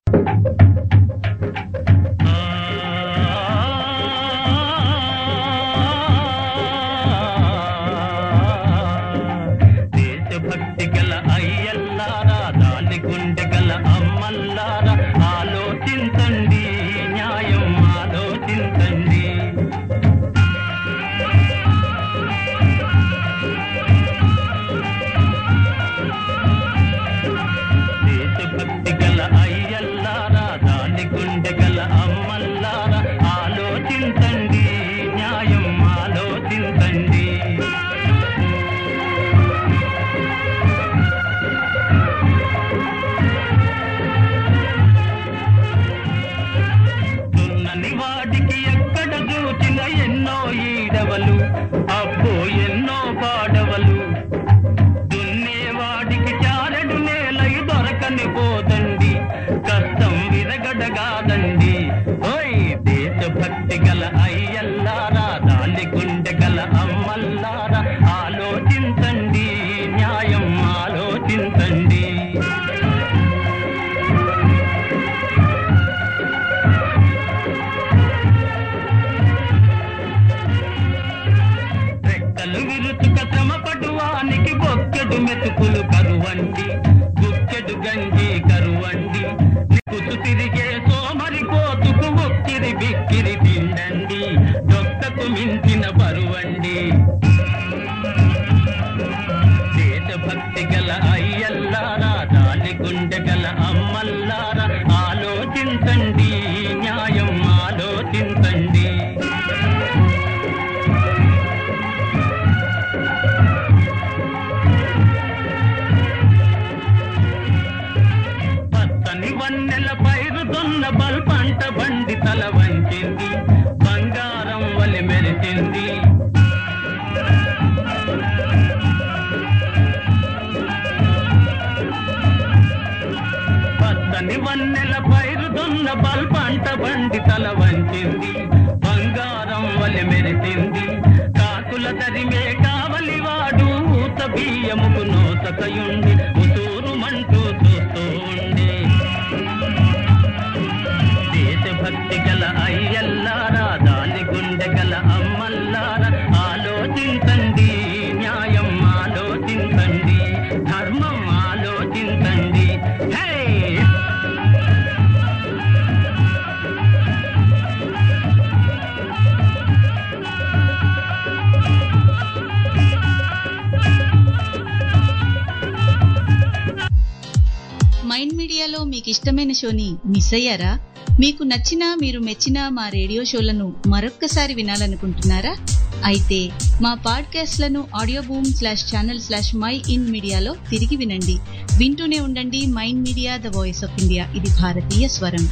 దేశభక్తి గల అయ్యల్లారా దాని గుండె గల అమ్మల్లారా ఆలోచించండి న్యాయం ఆలోచించండి దేశభక్తి గల అయ్యల్లారా దాని గుండె గల అమ్మల్లారా ఆలోచించండి న్యాయం ఆలోచించండి దున్నని వాడికి ఎక్కడ చూచిన ఎన్నో ఈడవలు అబ్బో ఎన్నో పాడవలు దున్నేవాడికి చారడు నేలై దొరకని పోదండి కష్టం విరగడగాదండి ఓయ్ దేశభక్తి గల అయ్యల్లారా దాని గుండె గల అమ్మల్లారా ఆలోచించండి న్యాయం ఆలోచించండి రెక్కలు విరుచుక శ్రమ పటువానికి బొక్కెడు మెతుకులు కరువండి గుక్కెడు గంజి కరువండి కుసు తిరిగే సోమరి కోతుకు ఒక్కిరి బిక్కిరి తిండండి దొక్కకు మించిన పరువండి దేశభక్తి గల అయ్యల్లారా దాని గుండె గల అమ్మల్లారా ఆలోచించండి న్యాయం ఆలోచించండి పచ్చని వన్నెల పైరుతున్న బల్ పంట బండి తల వంచింది బంగారం వలి మెరిచింది పచ్చని వన్నెల పైరుతున్న బల్పంట బండి తల వంచింది బంగారం వలె మెరిసింది కాకుల తరిమే కావలి వాడు ఊత బియ్యముకు నోతకయుండి ఉసూరుమంటూ చూస్తూ ఉండి దేశభక్తి గల అయ్యల్లారా దాని గుండె గల అమ్మల్లారా ఆలోచించండి న్యాయం ఆలోచించండి ధర్మం ఆలోచించండి హే మైండ్ మీడియాలో మీకు ఇష్టమైన షోని మిస్ అయ్యారా మీకు నచ్చిన మీరు మెచ్చిన మా రేడియో షోలను మరొక్కసారి వినాలనుకుంటున్నారా అయితే మా పాడ్కాస్ట్లను audio boom slash channel slash my in మీడియాలో తిరిగి వినండి వింటూనే ఉండండి mind media the voice of India ఇది భారతీయ స్వరం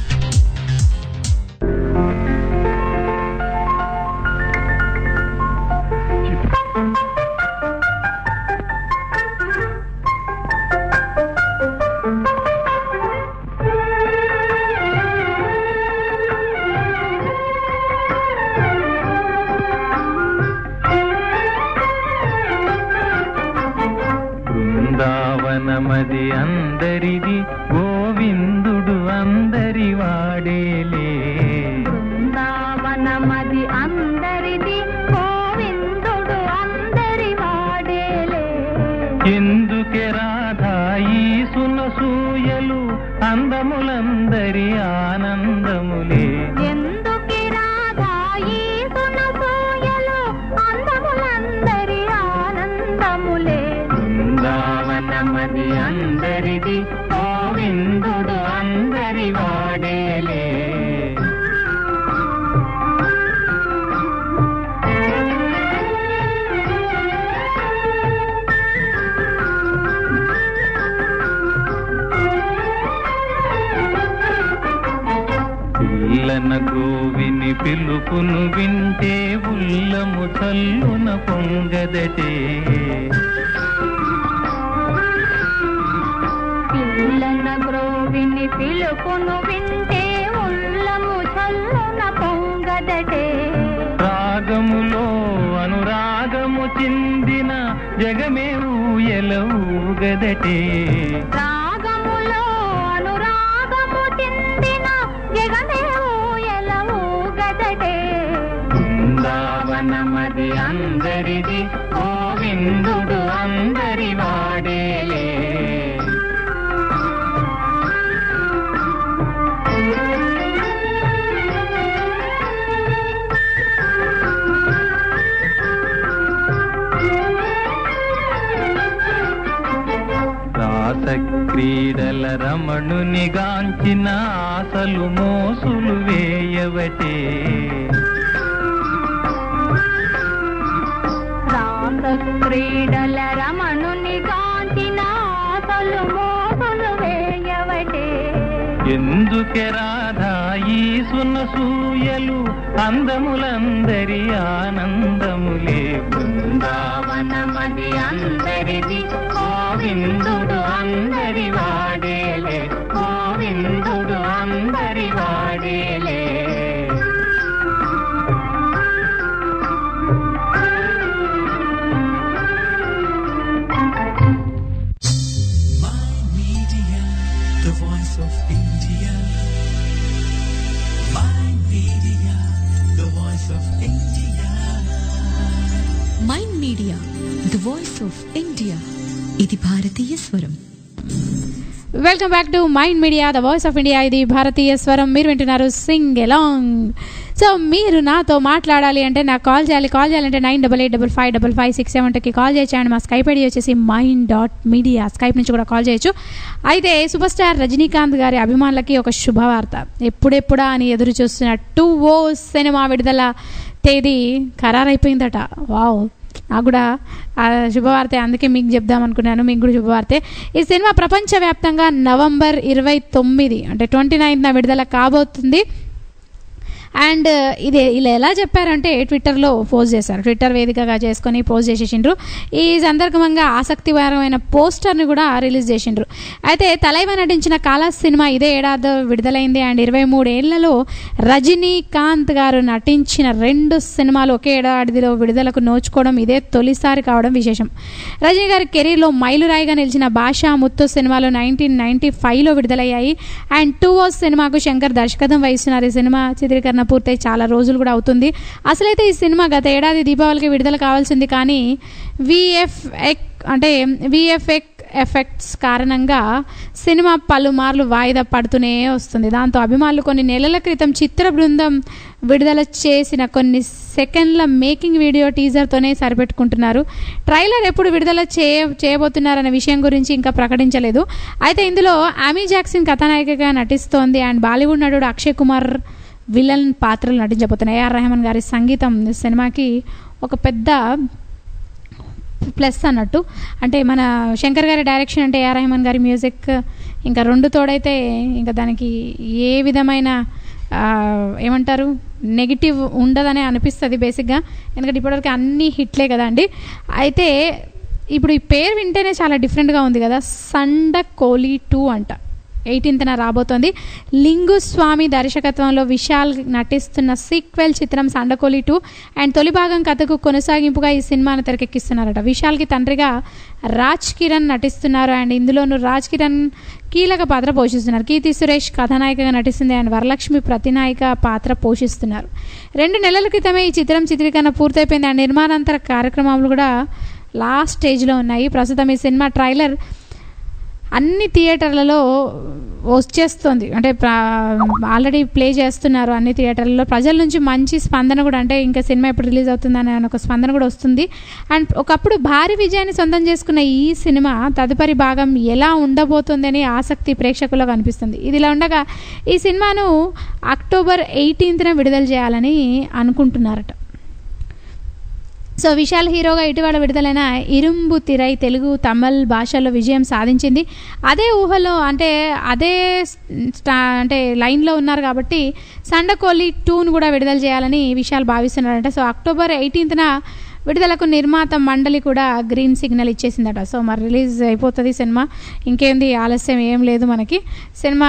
బృందావనమది అందరిది గోవిందుడు అందరి వాడేలే బృందావనమది అందరిది గోవిందుడు అందరి వాడేలే ఎందుకే రాధా ఈ సునసూయలు అందములందరి ఆనందములే ఎందుకి రాధా ఈ సునసూయలు అందములందరి ఆనందములే బృందావనమది అందరిది గోవిందుడు అందరి వాడేలే పిల్లన గోవిని పిలుపును వింటే ఉల్లము చల్లున పొంగదటే పిల్లల గ్రోవిని పిలుపును వింటే ఉల్లము చల్లున పొంగదటే రాగములో అనురాగము చిందిన జగమే ఊయలవుగదటే రాగములో అనురాగము చిందిన జగమే ఊయలవు గదటే బృందావనమది అందరిది గోవిందుడు అందరి వాడేలే రాస క్రీడల రమణుని గాంచిన ఆశలు మోసులు వేయవటే రాస క్రీడల రమణుని గాంచిన ఆశలు మోసులు వేయవటే ఎందుకే రాధా ఈ సునసూయలు అందములందరి ఆనందములే బృందావనమది అందరిది గోవిందుడు అందరి వాడేలే గోవిందుడు అందరి వాడేలే Mind Media, the voice of India. Mind Media, the voice of India. Mind media the voice of India ఇది భారతీయ స్వరం welcome back to mind media the voice of India ఇది భారతీయ స్వరం మీరు వింటున్నారు సింగ్ ఎలాంగ్ సో మీరు నాతో మాట్లాడాలి అంటే నాకు కాల్ చేయాలి కాల్ చేయాలంటే nine double eight double five double five six seven టూకి కాల్ చేయొచ్చు మా స్కైప్ ఐడి వచ్చేసి మైండ్ డాట్ మీడియా స్కైప్ నుంచి కూడా కాల్ చేయొచ్చు అయితే సూపర్ స్టార్ రజనీకాంత్ గారి అభిమానులకి ఒక శుభవార్త ఎప్పుడెప్పుడా అని ఎదురు చూస్తున్న టూ ఓ సినిమా విడుదల తేదీ ఖరారైపోయిందట వావ్ నాకు కూడా ఆ శుభవార్త అందుకే మీకు చెప్దాం అనుకున్నాను మీకు కూడా శుభవార్తే ఈ సినిమా ప్రపంచవ్యాప్తంగా నవంబర్ ఇరవై తొమ్మిది అంటే ట్వంటీ నైన్త్న విడుదల కాబోతుంది అండ్ ఇది ఇలా ఎలా చెప్పారంటే ట్విట్టర్లో పోస్ట్ చేశారు ట్విట్టర్ వేదికగా చేసుకొని పోస్ట్ చేసేసిండ్రు ఈ సందర్భంగా ఆసక్తికరమైన పోస్టర్ని కూడా రిలీజ్ చేసిండ్రు అయితే తలైవ నటించిన కాలా సినిమా ఇదే ఏడాది విడుదలైంది అండ్ ఇరవై మూడేళ్లలో రజనీకాంత్ గారు నటించిన రెండు సినిమాలు ఒకే ఏడాదిలో విడుదలకు నోచుకోవడం ఇదే తొలిసారి కావడం విశేషం రజనీ గారి కెరీర్లో మైలురాయిగా నిలిచిన భాషా ముత్తు సినిమాలు నైన్టీన్ నైన్టీ ఫైవ్లో విడుదలయ్యాయి అండ్ టూ ఓస్ సినిమాకు శంకర్ దర్శకత్వం వహిస్తున్నారు ఈ సినిమా చిత్రీకరణ పూర్తయి చాలా రోజులు కూడా అవుతుంది అసలైతే ఈ సినిమా గత ఏడాది దీపావళికి విడుదల కావాల్సింది కానీ విఎఫ్ఎక్ అంటే విఎఫ్ఎక్ ఎఫెక్ట్స్ కారణంగా సినిమా పలుమార్లు వాయిదా పడుతూనే వస్తుంది దాంతో అభిమానులు కొన్ని నెలల క్రితం చిత్ర బృందం విడుదల చేసిన కొన్ని సెకండ్ల మేకింగ్ వీడియో టీజర్తోనే సరిపెట్టుకుంటున్నారు ట్రైలర్ ఎప్పుడు విడుదల చేయ చేయబోతున్నారన్న విషయం గురించి ఇంకా ప్రకటించలేదు అయితే ఇందులో ఆమీ జాక్సన్ కథానాయికగా నటిస్తోంది అండ్ బాలీవుడ్ నటుడు అక్షయ్ కుమార్ విలన్ పాత్రలు నటించబోతున్నాయి ఏఆర్ రెహమాన్ గారి సంగీతం ఈ సినిమాకి ఒక పెద్ద ప్లస్ అన్నట్టు అంటే మన శంకర్ గారి డైరెక్షన్ అంటే ఏఆర్ రెహమాన్ గారి మ్యూజిక్ ఇంకా రెండు తోడైతే ఇంకా దానికి ఏ విధమైన ఆ, ఏమంటారు నెగిటివ్ ఉండదని అనిపిస్తుంది బేసిక్గా ఎందుకంటే ఇప్పటివరకు అన్ని హిట్లే కదా అండి అయితే ఇప్పుడు ఈ పేరు వింటేనే చాలా డిఫరెంట్గా ఉంది కదా సండ కోలీ టూ అంట ఎయిటీన్త్న రాబోతోంది లింగుస్వామి దర్శకత్వంలో విశాల్ నటిస్తున్న సీక్వెల్ చిత్రం సండకోలి టూ అండ్ తొలి భాగం కథకు కొనసాగింపుగా ఈ సినిమాను తెరకెక్కిస్తున్నారట విశాల్కి తండ్రిగా రాజ్ కిరణ్ నటిస్తున్నారు అండ్ ఇందులోనూ రాజ్ కిరణ్ కీలక పాత్ర పోషిస్తున్నారు కీర్తి సురేష్ కథానాయికగా నటిస్తుంది అండ్ వరలక్ష్మి ప్రతినాయిక పాత్ర పోషిస్తున్నారు రెండు నెలల క్రితమే ఈ చిత్రం చిత్రీకరణ పూర్తయిపోయింది అండ్ నిర్మాణాంతర కార్యక్రమాలు కూడా లాస్ట్ స్టేజ్లో ఉన్నాయి ప్రస్తుతం ఈ సినిమా ట్రైలర్ అన్ని థియేటర్లలో వచ్చేస్తుంది అంటే ఆల్రెడీ ప్లే చేస్తున్నారు అన్ని థియేటర్లలో ప్రజల నుంచి మంచి స్పందన కూడా అంటే ఇంకా సినిమా ఎప్పుడు రిలీజ్ అవుతుందని అని ఒక స్పందన కూడా వస్తుంది అండ్ ఒకప్పుడు భారీ విజయాన్ని సొంతం చేసుకున్న ఈ సినిమా తదుపరి భాగం ఎలా ఉండబోతుంది అని ఆసక్తి ప్రేక్షకుల్లో కనిపిస్తుంది ఇదిలా ఉండగా ఈ సినిమాను అక్టోబర్ ఎయిటీన్త్న విడుదల చేయాలని అనుకుంటున్నారట సో విశాల్ హీరోగా ఇటీవల విడుదలైన ఇరుంబు తిరై తెలుగు తమిళ్ భాషల్లో విజయం సాధించింది అదే ఊహలో అంటే అదే స్టా అంటే లైన్లో ఉన్నారు కాబట్టి సండకోలి టూను కూడా విడుదల చేయాలని విశాల్ భావిస్తున్నారంట సో అక్టోబర్ ఎయిటీన్త్న విడుదలకు నిర్మాత మండలి కూడా గ్రీన్ సిగ్నల్ ఇచ్చేసిందట సో మరి రిలీజ్ అయిపోతుంది సినిమా ఇంకేంది ఆలస్యం ఏం లేదు మనకి సినిమా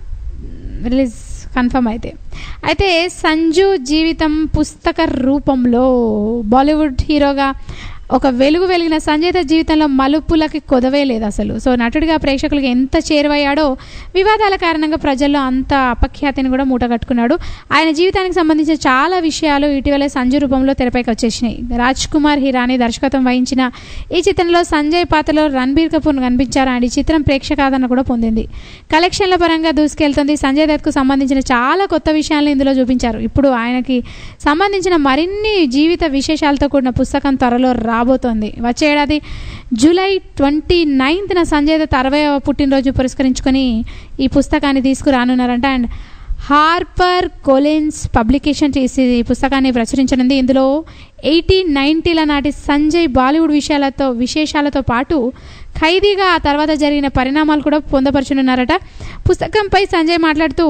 రిలీజ్ కన్ఫర్మ్ అయితే అయితే సంజు జీవితం పుస్తక రూపంలో బాలీవుడ్ హీరోగా ఒక వెలుగు వెలిగిన సంజయ్ దత్ జీవితంలో మలుపులకి కొదవే లేదు అసలు సో నటుడిగా ప్రేక్షకులకు ఎంత చేరువయ్యాడో వివాదాల కారణంగా ప్రజల్లో అంత అపఖ్యాతిని కూడా మూటగట్టుకున్నాడు ఆయన జీవితానికి సంబంధించిన చాలా విషయాలు ఇటీవలే సంజయ్ రూపంలో తెరపైకి వచ్చేసినాయి రాజ్ కుమార్ హిరానీ దర్శకత్వం వహించిన ఈ చిత్రంలో సంజయ్ పాత్రలో రణబీర్ కపూర్ కనిపించారు అండ్ ఈ చిత్రం ప్రేక్షకాదరణ కూడా పొందింది కలెక్షన్ల పరంగా దూసుకెళ్తుంది సంజయ్ దత్కు సంబంధించిన చాలా కొత్త విషయాలను ఇందులో చూపించారు ఇప్పుడు ఆయనకి సంబంధించిన మరిన్ని జీవిత విశేషాలతో కూడిన పుస్తకం త్వరలో రాబోతోంది వచ్చే ఏడాది జూలై ట్వంటీ నైన్త్న సంజయ్ దత్ అరవైవ పుట్టినరోజు పురస్కరించుకొని ఈ పుస్తకాన్ని తీసుకురానున్నారంట అండ్ హార్పర్ కొలిన్స్ పబ్లికేషన్ చేసి ఈ పుస్తకాన్ని ప్రచురించనుంది ఇందులో ఎయిటీ నైంటీల నాటి సంజయ్ బాలీవుడ్ విషయాలతో విశేషాలతో పాటు ఖైదీగా ఆ తర్వాత జరిగిన పరిణామాలు కూడా పొందపరచనున్నారట పుస్తకంపై సంజయ్ మాట్లాడుతూ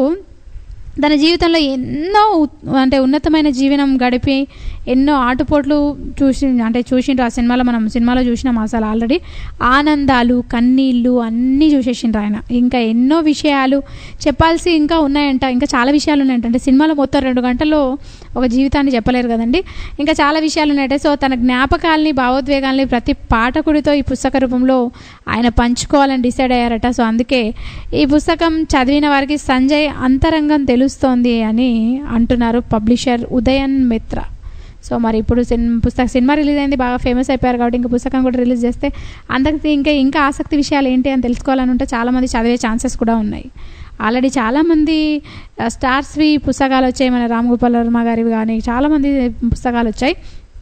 తన జీవితంలో ఎన్నో ఉ- అంటే ఉన్నతమైన జీవనం గడిపి ఎన్నో ఆటుపోట్లు చూసి అంటే చూసిండ్రు ఆ సినిమాలో మనం సినిమాలో చూసినాం అసలు ఆల్రెడీ ఆనందాలు కన్నీళ్ళు అన్నీ చూసేసిండ్రు ఆయన ఇంకా ఎన్నో విషయాలు చెప్పాల్సి ఇంకా ఉన్నాయంట ఇంకా చాలా విషయాలు ఉన్నాయంట అంటే సినిమాలో మొత్తం రెండు గంటల్లో ఒక జీవితాన్ని చెప్పలేరు కదండి ఇంకా చాలా విషయాలు ఉన్నాయంటే సో తన జ్ఞాపకాల్ని భావోద్వేగాల్ని ప్రతి పాఠకుడితో ఈ పుస్తక రూపంలో ఆయన పంచుకోవాలని డిసైడ్ అయ్యారట సో అందుకే ఈ పుస్తకం చదివిన వారికి సంజయ్ అంతరంగం తెలుస్తోంది అని అంటున్నారు పబ్లిషర్ ఉదయన్ మిత్ర సో మరి ఇప్పుడు సిన్ పుస్తక సినిమా రిలీజ్ అయింది బాగా ఫేమస్ అయిపోయారు కాబట్టి ఇంకా పుస్తకం కూడా రిలీజ్ చేస్తే అందరికి ఇంకా ఇంకా ఆసక్తి విషయాలు ఏంటి అని తెలుసుకోవాలని ఉంటే చాలామంది చదివే ఛాన్సెస్ కూడా ఉన్నాయి ఆల్రెడీ చాలామంది ఆ, స్టార్స్వి పుస్తకాలు వచ్చాయి మన రామ్ గోపాల్ వర్మ గారివి కానీ చాలామంది పుస్తకాలు వచ్చాయి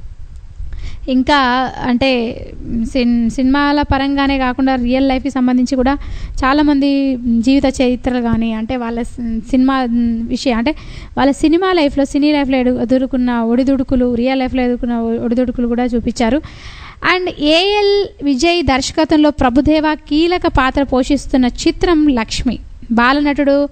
ఇంకా అంటే సిన్ సినిమాల పరంగానే కాకుండా రియల్ లైఫ్కి సంబంధించి కూడా చాలామంది జీవిత చరిత్రలు కానీ అంటే వాళ్ళ సి- సినిమా విషయం అంటే వాళ్ళ సినిమా లైఫ్లో సినీ లైఫ్లో ఎదు ఎదుర్కొన్న ఒడిదుడుకులు రియల్ లైఫ్లో ఎదుర్కొన్న ఒడిదుడుకులు కూడా చూపించారు అండ్ ఏఎల్ విజయ్ దర్శకత్వంలో ప్రభుదేవ కీలక పాత్ర పోషిస్తున్న చిత్రం లక్ష్మి బాలనటుడు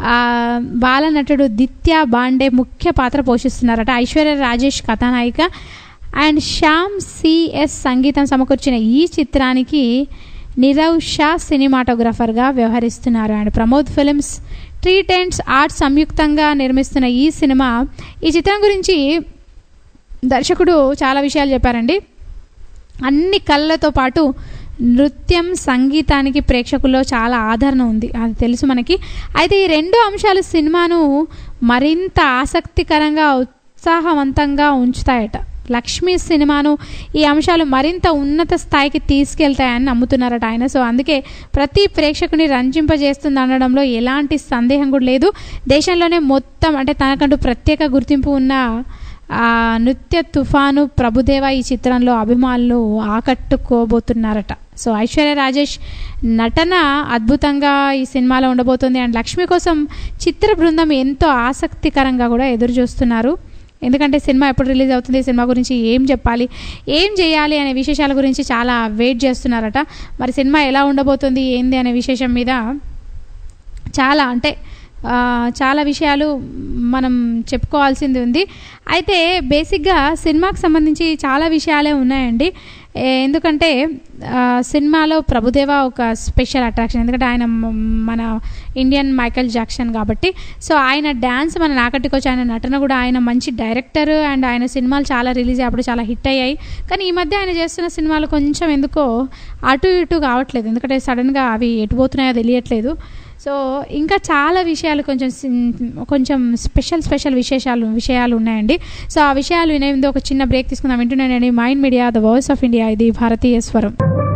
ఆ, బాలనటుడు దిత్య బాండే ముఖ్య పాత్ర పోషిస్తున్నారట ఐశ్వర్య రాజేష్ కథానాయిక అండ్ శ్యామ్ సిఎస్ సంగీతం సమకూర్చిన ఈ చిత్రానికి నిరవ్ షా సినిమాటోగ్రఫర్గా వ్యవహరిస్తున్నారు and Pramod films tree tents arts సంయుక్తంగా నిర్మిస్తున్న ఈ సినిమా ఈ చిత్రం గురించి దర్శకుడు చాలా విషయాలు చెప్పారండి అన్ని కళ్ళతో పాటు నృత్యం సంగీతానికి ప్రేక్షకుల్లో చాలా ఆదరణ ఉంది అది తెలుసు మనకి అయితే ఈ రెండు అంశాలు సినిమాను మరింత ఆసక్తికరంగా ఉత్సాహవంతంగా ఉంచుతాయట లక్ష్మీ సినిమాను ఈ అంశాలు మరింత ఉన్నత స్థాయికి తీసుకెళ్తాయని నమ్ముతున్నారట ఆయన సో అందుకే ప్రతి ప్రేక్షకుని రంజింపజేస్తుంది అనడంలో ఎలాంటి సందేహం కూడా లేదు దేశంలోనే మొత్తం అంటే తనకంటూ ప్రత్యేక గుర్తింపు ఉన్న ఆ నృత్య తుఫాను ప్రభుదేవ ఈ చిత్రంలో అభిమానులు ఆకట్టుకోబోతున్నారట సో ఐశ్వర్య రాజేష్ నటన అద్భుతంగా ఈ సినిమాలో ఉండబోతుంది అండ్ లక్ష్మి కోసం చిత్ర బృందం ఎంతో ఆసక్తికరంగా కూడా ఎదురు చూస్తున్నారు ఎందుకంటే సినిమా ఎప్పుడు రిలీజ్ అవుతుంది సినిమా గురించి ఏం చెప్పాలి ఏం చేయాలి అనే విశేషాల గురించి చాలా వెయిట్ చేస్తున్నారట మరి సినిమా ఎలా ఉండబోతుంది ఏంది అనే విశేషం మీద చాలా అంటే ఆ, చాలా విషయాలు మనం చెప్పుకోవాల్సింది ఉంది అయితే బేసిక్గా సినిమాకి సంబంధించి చాలా విషయాలే ఉన్నాయండి ఏ- ఎందుకంటే ఆ, సినిమాలో ప్రభుదేవ ఒక స్పెషల్ అట్రాక్షన్ ఎందుకంటే ఆయన మ- మన ఇండియన్ మైకల్ జాక్సన్ కాబట్టి సో ఆయన డ్యాన్స్ మన నాకట్టుకోవచ్చు ఆయన నటన కూడా ఆయన మంచి డైరెక్టర్ అండ్ ఆయన సినిమాలు చాలా రిలీజ్ అయ్యి అప్పుడు చాలా హిట్ అయ్యాయి కానీ ఈ మధ్య ఆయన చేస్తున్న సినిమాలు కొంచెం ఎందుకో అటు ఇటు కావట్లేదు ఎందుకంటే సడన్గా అవి ఎటు పోతున్నాయో తెలియట్లేదు సో ఇంకా చాలా విషయాలు కొంచెం సిన్- కొంచెం స్పెషల్ స్పెషల్ విశేషాలు విషయాలు ఉన్నాయండి సో ఆ విషయాలు వినే ముందు ఒక చిన్న బ్రేక్ తీసుకుందాం వింటున్నానండి mind media the voice of India ఇది భారతీయ స్వరం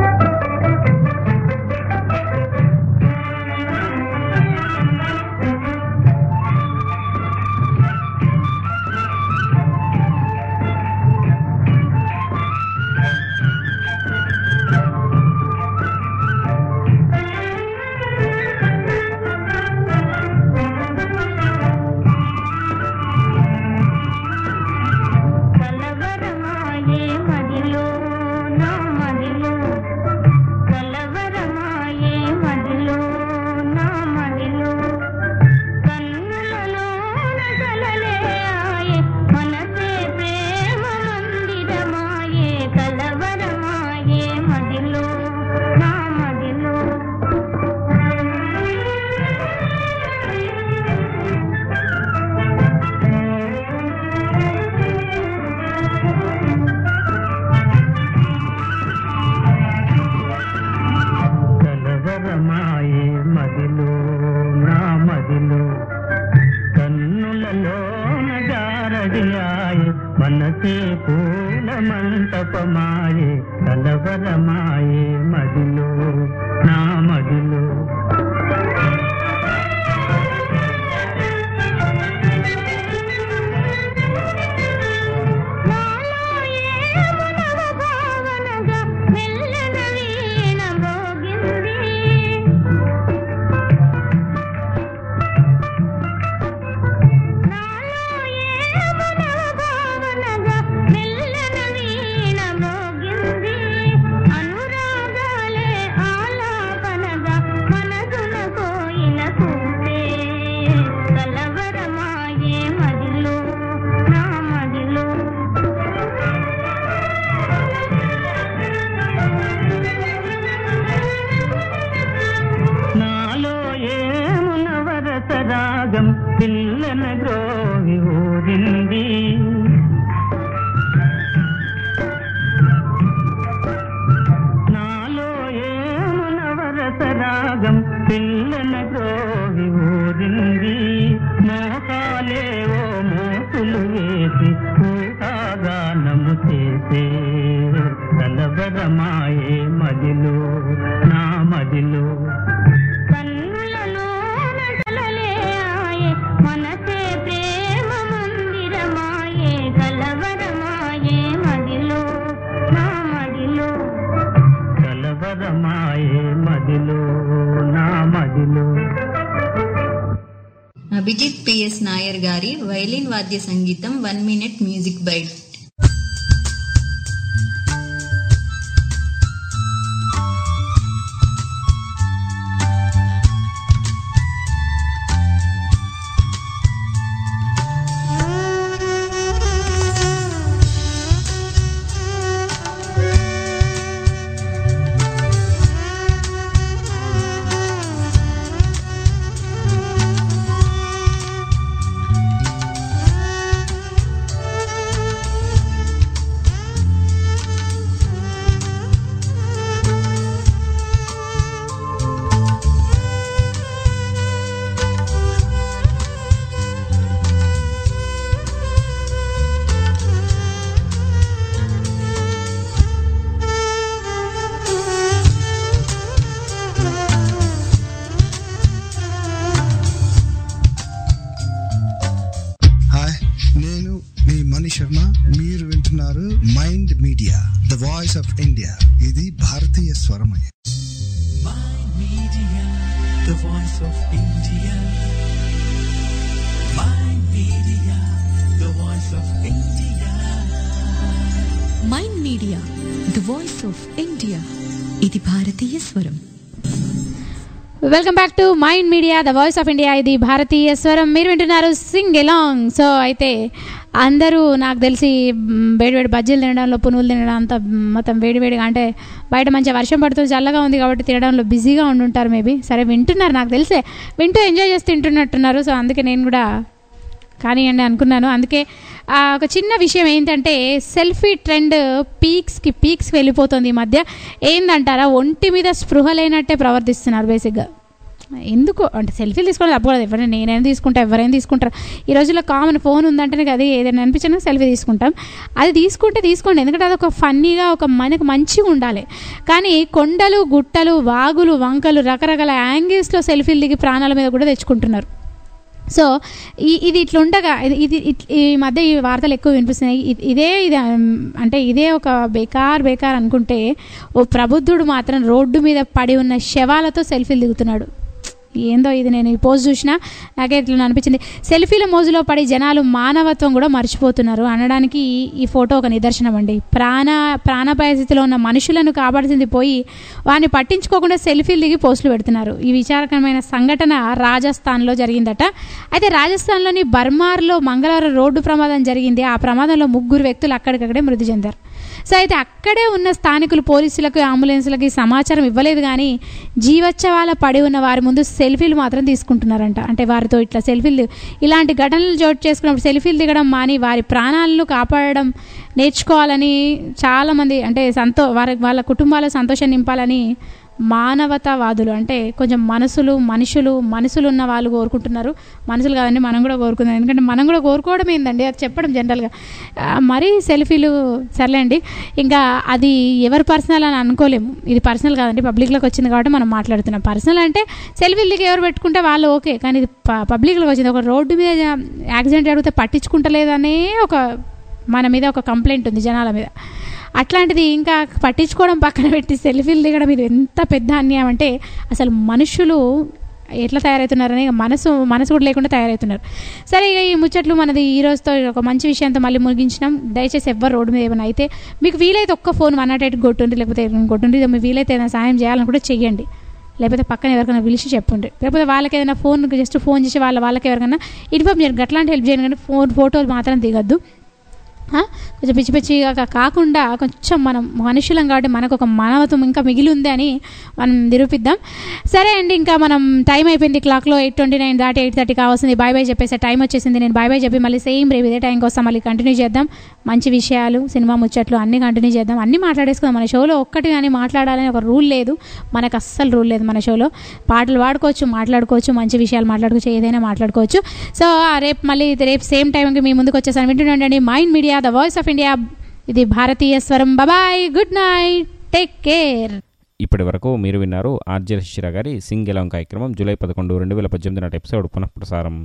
కలవరమాయే మదిలో నా మదిలో కలవరమాయే మదిలో నా మదిలో కన్నులలో నగలలే ఆయే మనసే ప్రేమ మందిరమాయే కలవరమాయే మదిలో నా మదిలో కలవరమాయే మదిలో నా మదిలో కన్నులలో నగారడియాయే మనసే పూల మంటపమాయే కలవరమాయే మదిలో నా మదిలో భావనగా మెల్లన వీణ మోగింది భావనగా మెల్లన వీణ మోగింది అనురాగాలే ఆలాపనగా మనసున కోయిన కూతే కలవరమాయే మదిలో నా మదిలో నాలో ఏమునవరస రాగం పిల్లన గ్రోవి ఊరింది నాలో ఏమునవరస రాగం పిల్లన గ్రోవి ఊరింది మోకాలేవో మోసులు వేసి ఊహాగానము చేసే కలవరమాయే మదిలో నా మదిలో కన్నులలో నగలలే ఆయే మనసే ప్రేమ మందిరమాయే కలవరమాయే మదిలో నా మదిలో కలవరమాయే మదిలో నా మదిలో అభిజిత్ పిఎస్ నాయర్ గారి వైలిన్ వాద్య సంగీతం వన్ మినిట్ మ్యూజిక్ బైట్ ఆ వింటున్నారు mind media the voice of India ఇది భారతీయ స్వరమయ Media, the voice of India. My media, the voice of India. Mind media the voice of India ఇది భారతీయ స్వరం welcome back to mind media the voice of India ఇది భారతీయ స్వరం మీరు వింటున్నారు సింగ్ ఎలాంగ్ సో అయితే అందరూ నాకు తెలిసి మ్, వేడివేడి బజ్జీలు తినడంలో పునుగులు తినడం అంత మ్, మొత్తం వేడివేడిగా అంటే బయట మంచిగా వర్షం పడుతుంది చల్లగా ఉంది కాబట్టి తినడంలో బిజీగా ఉండుంటారు మేబీ సరే వింటున్నారు నాకు తెలిసే వింటూ ఎంజాయ్ చేసి తింటున్నట్టున్నారు సో అందుకే నేను కూడా కానివ్వండి అనుకున్నాను అందుకే ఆ, ఒక చిన్న విషయం ఏంటంటే సెల్ఫీ ట్రెండ్ పీక్స్కి పీక్స్కి వెళ్ళిపోతుంది ఈ మధ్య ఏందంటారా ఒంటి మీద స్పృహ లేనట్టే ప్రవర్తిస్తున్నారు బేసిక్గా ఎందుకు అంటే సెల్ఫీలు తీసుకోవడం తప్పకూడదు ఎవరైనా నేనైనా తీసుకుంటా ఎవరైనా తీసుకుంటారు ఈ రోజుల్లో కామన్ ఫోన్ ఉందంటేనే కదా ఏదైనా అనిపించినా సెల్ఫీ తీసుకుంటాం అది తీసుకుంటే తీసుకోండి ఎందుకంటే అది ఒక ఫన్నీగా ఒక మనకు మంచిగా ఉండాలి కానీ కొండలు గుట్టలు వాగులు వంకలు రకరకాల యాంగిల్స్లో సెల్ఫీలు దిగి ప్రాణాల మీద కూడా తెచ్చుకుంటున్నారు సో ఈ ఇది ఇట్లా ఉండగా ఇది ఇది ఇట్- ఈ మధ్య ఈ వార్తలు ఎక్కువ వినిపిస్తున్నాయి ఇ- ఇదే ఇది ఉమ్, అంటే ఇదే ఒక బేకార్ బేకార్ అనుకుంటే ఓ ప్రబుద్ధుడు మాత్రం రోడ్డు మీద పడి ఉన్న శవాలతో సెల్ఫీలు దిగుతున్నాడు ఏందో ఇది నేను ఈ పోస్ట్ చూసినా నాకే ఇట్లా అనిపించింది సెల్ఫీల మోజులో పడి జనాలు మానవత్వం కూడా మర్చిపోతున్నారు అనడానికి ఈ- ఈ ఫోటో ఒక నిదర్శనం అండి ప్రాణ ప్రాణాపాయ స్థితిలో ఉన్న మనుషులను కాపాడుతుంది పోయి వారిని పట్టించుకోకుండా సెల్ఫీలు దిగి పోస్టులు పెడుతున్నారు ఈ విచారకరమైన సంఘటన రాజస్థాన్లో జరిగిందట అయితే రాజస్థాన్లోని బర్మార్లో మంగళవారం రోడ్డు ప్రమాదం జరిగింది ఆ ప్రమాదంలో ముగ్గురు వ్యక్తులు అక్కడికక్కడే మృతి చెందారు సో అయితే అక్కడే ఉన్న స్థానికులు పోలీసులకు అంబులెన్స్లకి సమాచారం ఇవ్వలేదు కానీ జీవోత్సవాల పడి ఉన్న వారి ముందు సెల్ఫీలు మాత్రం తీసుకుంటున్నారంట అంటే వారితో ఇట్లా సెల్ఫీలు ఇలాంటి ఘటనలు చోటు చేసుకున్నప్పుడు సెల్ఫీలు దిగడం మాని వారి ప్రాణాలను కాపాడడం నేర్చుకోవాలని చాలామంది అంటే సంతో వారి వాళ్ళ కుటుంబాల సంతోషం నింపాలని మానవతావాదులు అంటే కొంచెం మనసులు మనుషులు మనసులు ఉన్న వాళ్ళు కోరుకుంటున్నారు మనసులు కాదండి మనం కూడా కోరుకుందాం ఎందుకంటే మనం కూడా కోరుకోవడం ఏందండి అది చెప్పడం జనరల్గా ఆ, మరీ సెల్ఫీలు సర్లేండి ఇంకా అది ఎవరి పర్సనల్ అని అనుకోలేము ఇది పర్సనల్ కాదండి పబ్లిక్లోకి వచ్చింది కాబట్టి మనం మాట్లాడుతున్నాం పర్సనల్ అంటే సెల్ఫీలు దిగి ఎవరు పెట్టుకుంటే వాళ్ళు ఓకే కానీ ఇది ప- పబ్లిక్లోకి వచ్చింది ఒక రోడ్డు మీద జ- యాక్సిడెంట్ జరిగితే పట్టించుకుంటలేదనే ఒక మన మీద ఒక కంప్లైంట్ ఉంది జనాల మీద అట్లాంటిది ఇంకా పట్టించుకోవడం పక్కన పెట్టి సెల్ఫీలు దిగడం ఇది ఎంత పెద్ద అన్యాయం అంటే అసలు మనుషులు ఎట్లా తయారవుతున్నారని మనసు మనసు కూడా లేకుండా తయారవుతున్నారు సరే ఇక ఈ ముచ్చట్లు మనది ఈ రోజుతో ఒక మంచి విషయంతో మళ్ళీ ముగించినాం దయచేసి ఎవ్వరు రోడ్డు మీద ఏమైనా అయితే మీకు వీలైతే ఒక్క ఫోన్ వన్ నాట్ ఎయిట్ కొట్టుండి లేకపోతే ఎవరికైనా కొట్టుండి మీకు వీలైతే ఏదైనా సాయం చేయాలని కూడా చెయ్యండి లేకపోతే పక్కన ఎవరికైనా పిలిచి చెప్పండి లేకపోతే వాళ్ళకి ఏదైనా ఫోన్ జస్ట్ ఫోన్ చేసి వాళ్ళ వాళ్ళకి ఎవరికైనా ఇన్ఫామ్ చేయండి అట్లాంటి హెల్ప్ చేయండి కానీ ఫోన్ ఫోటోలు మాత్రం దిగద్దు ఆ? కొంచెం పిచ్చి పిచ్చిగా కా- కాకుండా కొంచెం మనం మనుషులం కాబట్టి మనకు ఒక మానవత్వం ఇంకా మిగిలి ఉంది అని మనం నిరూపిద్దాం సరే అండి ఇంకా మనం టైం అయిపోయింది క్లాక్లో ఎయిట్ ట్వంటీ నైన్ దాటి ఎయిట్ థర్టీ కావాల్సింది బాయ్ బాయ్ చెప్పేసే టైం వచ్చేసింది నేను బాయ్ బాయ్ చెప్పి మళ్ళీ సేమ్ రేపు ఇదే టైంకి వస్తాం మళ్ళీ కంటిన్యూ చేద్దాం మంచి విషయాలు సినిమా ముచ్చట్లు అన్నీ కంటిన్యూ చేద్దాం అన్నీ మాట్లాడేసుకుందాం మన షోలో ఒక్కటి కానీ మాట్లాడాలని ఒక రూల్ లేదు మనకు అస్సలు రూల్ లేదు మన షోలో పాటలు పాడుకోవచ్చు మాట్లాడుకోవచ్చు మంచి విషయాలు మాట్లాడుకోవచ్చు ఏదైనా మాట్లాడుకోవచ్చు సో ఆ రేపు మళ్ళీ రేపు సేమ్ టైంకి మీ ముందుకు వచ్చేసాను వింటుండండి mind media the voice of India ఇది భారతీయ స్వరం bye good night take care ఇప్పటి వరకు మీరు విన్నారు ఆర్జే శిశిర గారి సింగ్ ఎలాంగ్ కార్యక్రమం జూలై పదకొండు రెండు వేల పద్దెనిమిది నాటి ఎపిసోడ్ పునఃప్రసారం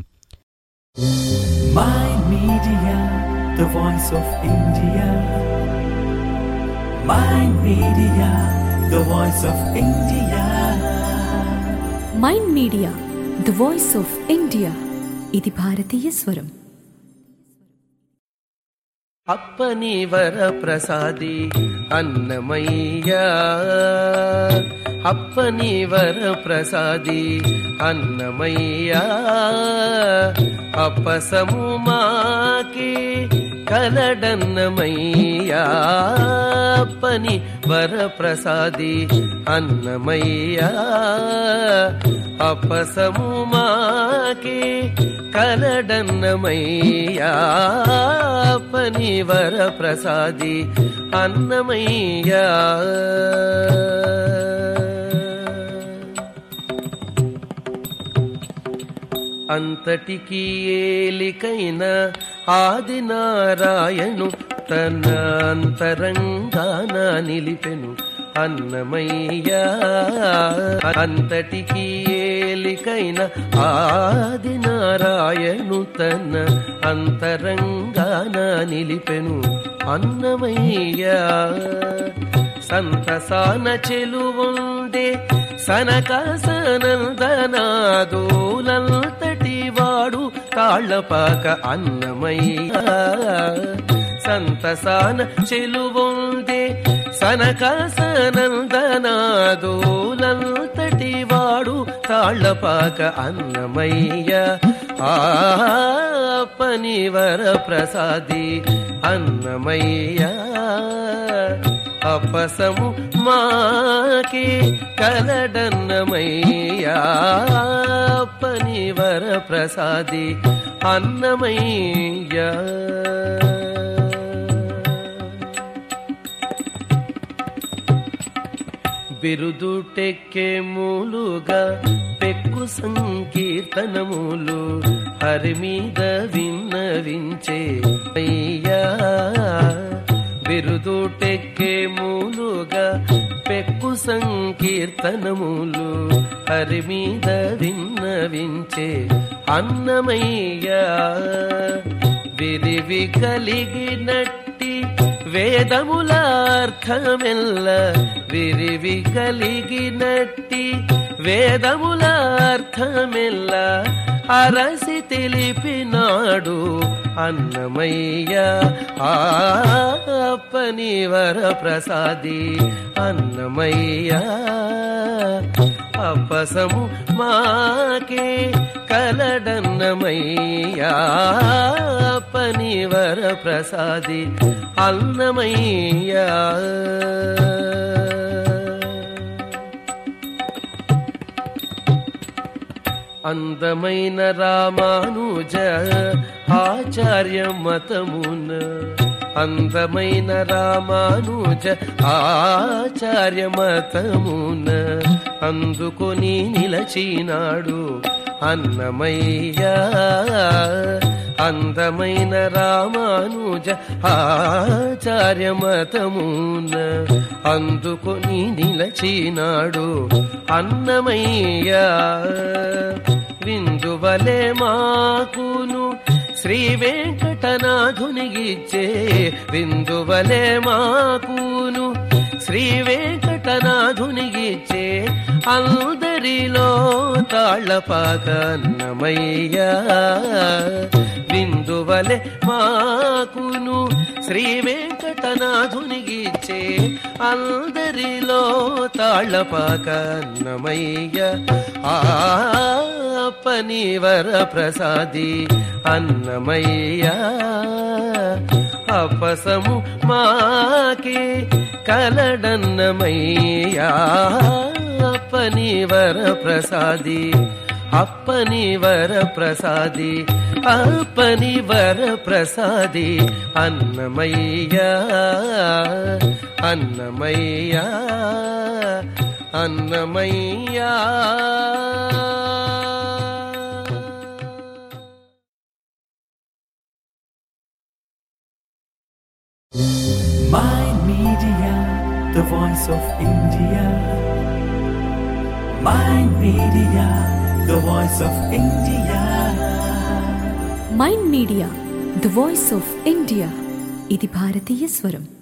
My Media, the voice of India. My Media, the voice of India. Mind media the voice of India ఇది భారతీయ స్వరం అప్పని వర ప్రసాది అన్నమయ్యా అప్పని వర ప్రసాది అన్నమయ్యా అప్పసము మాకి కలడన్నమయ్యా అప్పని వర ప్రసాది అన్నమయ్యా అప్పసము మాకి కలడన్నమయ్యా పని వర ప్రసాది అన్నమయ్యా అంతటికి ఏలికైన ఆది నారాయణు తన అంతరంగాన నిలిపెను అన్నమయ్యా అంతటికి ఏలికైన ఆది నారాయణు తన అంతరంగాన నిలిపెను అన్నమయ్య సంతసాన చెలువుందే సనకాసనందనాదోలంతటి వాడు తాళ్ళపాక అన్నమయ్య సంతసాన చెలువుందే సనకాసనందనాదోలంతటి వాడు తాళ్ళపాక అన్నమయ్య ఆ పనివర ప్రసాది అన్నమయ్య అపసము మాకే కలడన్నమయ్యా పనివర ప్రసాది అన్నమయ్య బిరుదుటెక్కే మూలుగా పెక్కు సంకీర్తనములు హరి మీద విన్నవించే అయ్యా బిరుదుటెక్కే మూలుగా పెక్కు సంకీర్తనములు హరి మీద విన్నవించే అన్నమయ్య విరివి కలిగినట్టి వేదములార్థమెల్ల విరివి కలిగినట్టి వేదములార్థమెల్ల అరసి తెలిపినాడు అన్నమయ్య ఆ పనివర ప్రసాది అన్నమయ్య అప్పసము మాకే కలడన్నమయ్యా పనివర ప్రసాది అన్నమయ్యా అందమైన రామానుజ ఆచార్య మతమున అందమైన రామానుజ ఆచార్య మతమున అందుకొని నిలచినాడు అన్నమయ్య అందమైన రామానుజ ఆచార్య మతమున అందుకొని నిలచినాడు అన్నమయ్య విందువలే మాకును శ్రీ వెంకటనాథునిగిచ్చే విందువలే మాకును శ్రీ వెంకటనాథునిగిచ్చే అందరిలో తాళ్ళపాక అన్నమయ్య విందువలే మాకును శ్రీ వెంకటనాథునిగిచ్చే అందరిలో తాళ్ళపాక అన్నమయ్య ఆ పనివర ప్రసాది అన్నమయ్య అపసము మాకే కలడన్నమయ్యా పనివర ప్రసాది అప్పనివర ప్రసాది అప్పనివర ప్రసాది అన్నమయ్యా అన్నమయ్యా అన్నమయ్యా My Media, the voice of India. My Media, the voice of India. Mind media the voice of India ఇది భారతీయ స్వరం